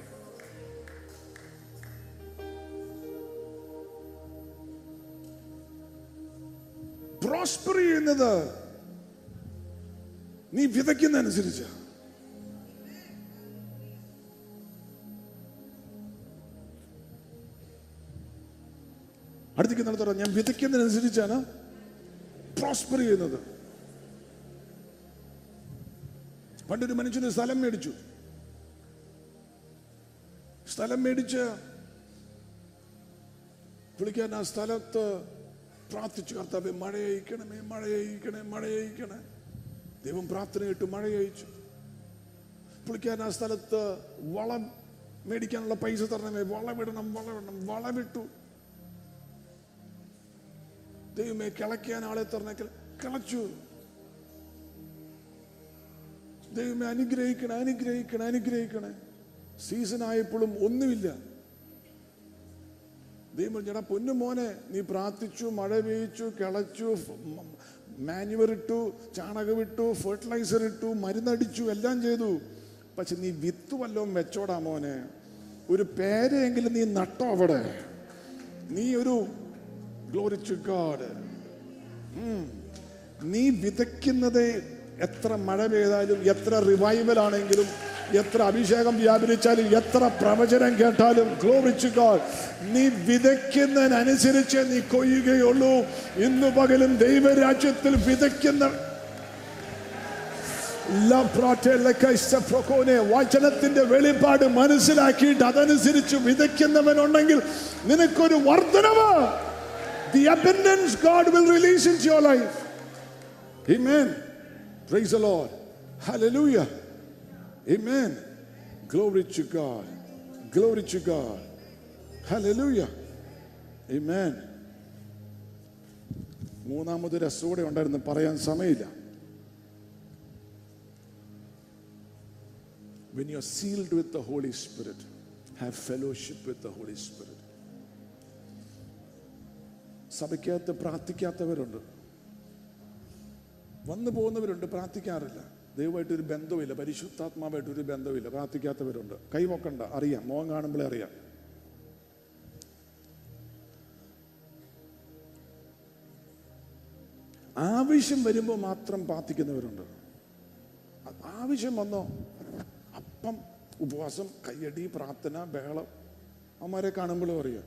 Prosper ചെയ്യുന്നത് നീ വിതയ്ക്കുന്നതനുസരിച്ച് അടുത്തേക്ക് നടത്തറ ഞാൻ വിതയ്ക്കുന്നതിനനുസരിച്ചാണ് പ്രോസ്പർ ചെയ്യുന്നത് പണ്ടൊരു മനുഷ്യന് സ്ഥലം മേടിച്ചു സ്ഥലം മേടിച്ച് പുള്ളിക്കാൻ ആ സ്ഥലത്ത് പ്രാർത്ഥിച്ചു കർത്താവെ മഴയയിക്കണമേ മഴയയിക്കണേ മഴയയിക്കണേ ദൈവം പ്രാർത്ഥന കേട്ടു മഴയയച്ചു പുള്ളിക്കാൻ ആ സ്ഥലത്ത് വളം മേടിക്കാനുള്ള പൈസ തരണമേ വളമിടണം വളമിടണം വളമിട്ടു ദൈവമേ കിളയ്ക്കാൻ ആളെ തരണേ കിള- കിളച്ചു ദൈവമേ അനുഗ്രഹിക്കണേ അനുഗ്രഹിക്കണേ അനുഗ്രഹിക്കണേ സീസൺ ആയപ്പോഴും ഒന്നുമില്ല ദൈവം ചേട്ടാ പൊന്നു മോനെ നീ പ്രാർത്ഥിച്ചു മഴ പെയ്ച്ചു കിളച്ചു മാനുവർ ഇട്ടു ചാണകം ഇട്ടു ഫെർട്ടിലൈസർ ഇട്ടു മരുന്നടിച്ചു എല്ലാം ചെയ്തു പക്ഷെ നീ വിത്ത് വല്ലതും വെച്ചോടാ മോനെ ഒരു പേരെങ്കിലും നീ നട്ടോ അവിടെ നീ ഒരു ഗ്ലോറിച്ചു ഗാഡ് നീ വിതയ്ക്കുന്നത് എത്ര മഴ പെയ്താലും എത്ര റിവൈവൽ ആണെങ്കിലും എത്ര അഭിഷേകം വ്യാപരിച്ചാലും എത്ര പ്രവചനം കേട്ടാലും ഗ്ലോറിച്ചു ഗോഡ് നീ വിതയ്ക്കുന്നതിനനുസരിച്ച് നീ കൊയ്യുകയുള്ളൂ ഇന്നു പകലും ദൈവരാജ്യത്തിൽ വിതയ്ക്കുന്ന ലപ്രാറ്റെലക്കൈസ്തഫ്രൊക്കോനെ വചനത്തിന്റെ വെളിപ്പാട് മനസ്സിലാക്കിയിട്ട് അതനുസരിച്ച് വിതയ്ക്കുന്നവനുണ്ടെങ്കിൽ നിനക്കൊരു വർധനവ് The abundance God will release into your life. Amen. Praise the Lord. Hallelujah. Amen. Glory to God. Glory to God. Hallelujah. Amen. മൂന്നാമതൊരു രസൂടെ ഉണ്ടായിരുന്നു പറയാൻ സമയമില്ല when you're sealed with the Holy Spirit, have fellowship with the Holy Spirit. സഭയ്ക്കകത്ത് പ്രാർത്ഥിക്കാത്തവരുണ്ട് വന്നു പോകുന്നവരുണ്ട് പ്രാർത്ഥിക്കാറില്ല ദൈവമായിട്ട് ഒരു ബന്ധവുമില്ല പരിശുദ്ധാത്മാവായിട്ട് ഒരു ബന്ധവുമില്ല പ്രാർത്ഥിക്കാത്തവരുണ്ട് കൈവക്കണ്ട അറിയാം മോൻ കാണുമ്പോഴേ അറിയാം ആവശ്യം വരുമ്പോൾ മാത്രം പ്രാർത്ഥിക്കുന്നവരുണ്ട് ആവശ്യം വന്നോ അപ്പം ഉപവാസം കയ്യടി പ്രാർത്ഥന ബഹളം അവന്മാരെ കാണുമ്പോഴും അറിയാം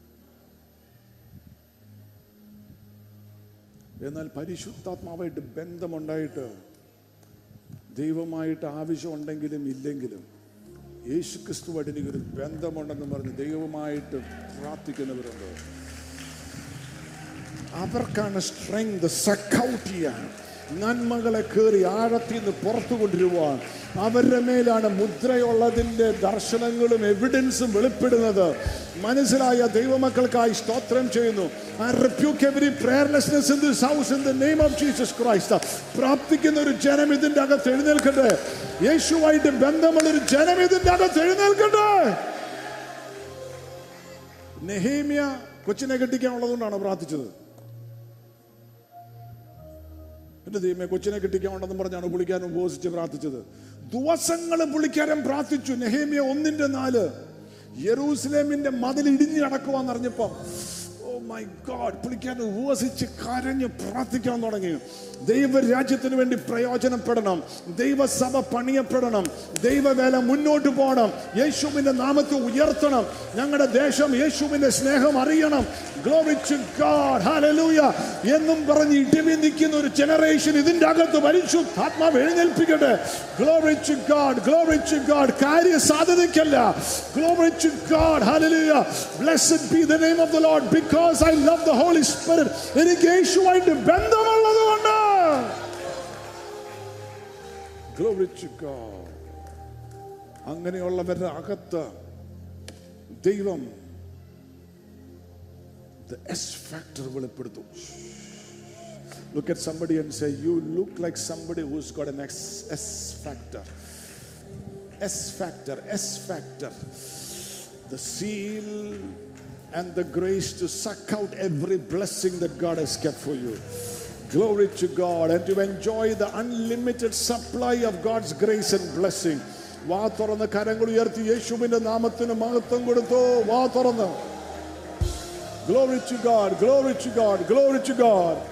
എന്നാൽ പരിശുദ്ധാത്മാവായിട്ട് ബന്ധമുണ്ടായിട്ട് ദൈവമായിട്ട് ആവശ്യമുണ്ടെങ്കിലും ഇല്ലെങ്കിലും യേശു ക്രിസ്തുവായിട്ട് എനിക്കൊരു ബന്ധമുണ്ടെന്ന് പറഞ്ഞ് ദൈവമായിട്ട് പ്രാർത്ഥിക്കുന്നവരുണ്ട് അവർക്കാണ് സ്ട്രെങ്ത് സക്കൗട്ട് ചെയ്യാൻ നന്മകളെ കയറി ആഴത്തിൽ നിന്ന് പുറത്തു കൊണ്ടുവരുവാൻ അവരുടെ മേലാണ് മുദ്രയുള്ളതിന്റെ ദർശനങ്ങളും എവിഡൻസും വെളിപ്പെടുന്നത് മനസ്സിലായ ദൈവമക്കൾക്കായി സ്തോത്രം ചെയ്യുന്നു I rebuke every prayerlessness in this house in the name of Jesus Christ. പ്രാർത്ഥിക്കുന്ന ഒരു ജനം ഇതിന്റെ അകത്ത് എഴുന്നേൽക്കട്ടെ യേശുവായിട്ട് ബന്ധമുള്ള ഒരു ജനം ഇതിന്റെ അകത്ത് എഴുന്നേൽക്കട്ടെ നെഹേമിയ കൊച്ചിനെ കെട്ടിക്കാനുള്ളതുകൊണ്ടാണ് പ്രാർത്ഥിച്ചത് എന്റെ ദൈവമേ കൊച്ചിനെ കിട്ടിക്കാനുണ്ടെന്ന് പറഞ്ഞാണ് പുള്ളിക്കാരൻ ഉപവസിച്ച് പ്രാർത്ഥിച്ചത് ദിവസങ്ങൾ പുള്ളിക്കാരൻ പ്രാർത്ഥിച്ചു നെഹേമിയ ഒന്നിന്റെ നാല് യെറൂസലേമിന്റെ മതിൽ ഇടിഞ്ഞു കിടക്കുവാന്ന് അറിഞ്ഞപ്പോ ഓ മൈ ഗോഡ് പുള്ളിക്കാരൻ ഉപവസിച്ച് കരഞ്ഞ് പ്രാർത്ഥിക്കാൻ തുടങ്ങി ദൈവരാജ്യത്തിന് വേണ്ടി പ്രയോജനപ്പെടണം ദൈവസഭ പണിയപ്പെടണം ദൈവവേല മുന്നോട്ട് പോകണം യേശുവിന്റെ നാമത്തെ ഉയർത്തണം ഞങ്ങളുടെ ദേശം യേശുവിന്റെ സ്നേഹം അറിയണം Glory to God. Hallelujah. എന്നും പറഞ്ഞ് ഇടിവി നിൽക്കുന്ന ഒരു ജനറേഷൻ ഇതിന്റെ അകത്ത് പരിശുദ്ധാത്മാവ് എഴുന്നേൽപ്പിക്കട്ടെ glory to God glory to God കാര്യ സാധ്യതയ്ക്കല്ല glory to God hallelujah blessed be the name of the Lord because I love the holy Spirit എനിക്ക് യേശുവായിട്ട് ബന്ധമുള്ളത് കൊണ്ട് ഗ്ലോറി ടു ഗോഡ് അങ്ങനെയുള്ളവരുടെ അകത്ത് ദൈവം the S factor വെളിപ്പെടുത്തും Look at somebody and say, You look like somebody who's got an S, S factor. S factor, S factor. The seal and the grace to suck out every blessing that God has kept for you. Glory to God and to enjoy the unlimited supply of God's grace and blessing. വാ തുറന്ന് കരങ്ങൾ ഉയർത്തി യേശുവിന്റെ നാമത്തിന് മഹത്വം കൊടുത്തു വാ തുറന്ന് Glory to God, glory to God, glory to God.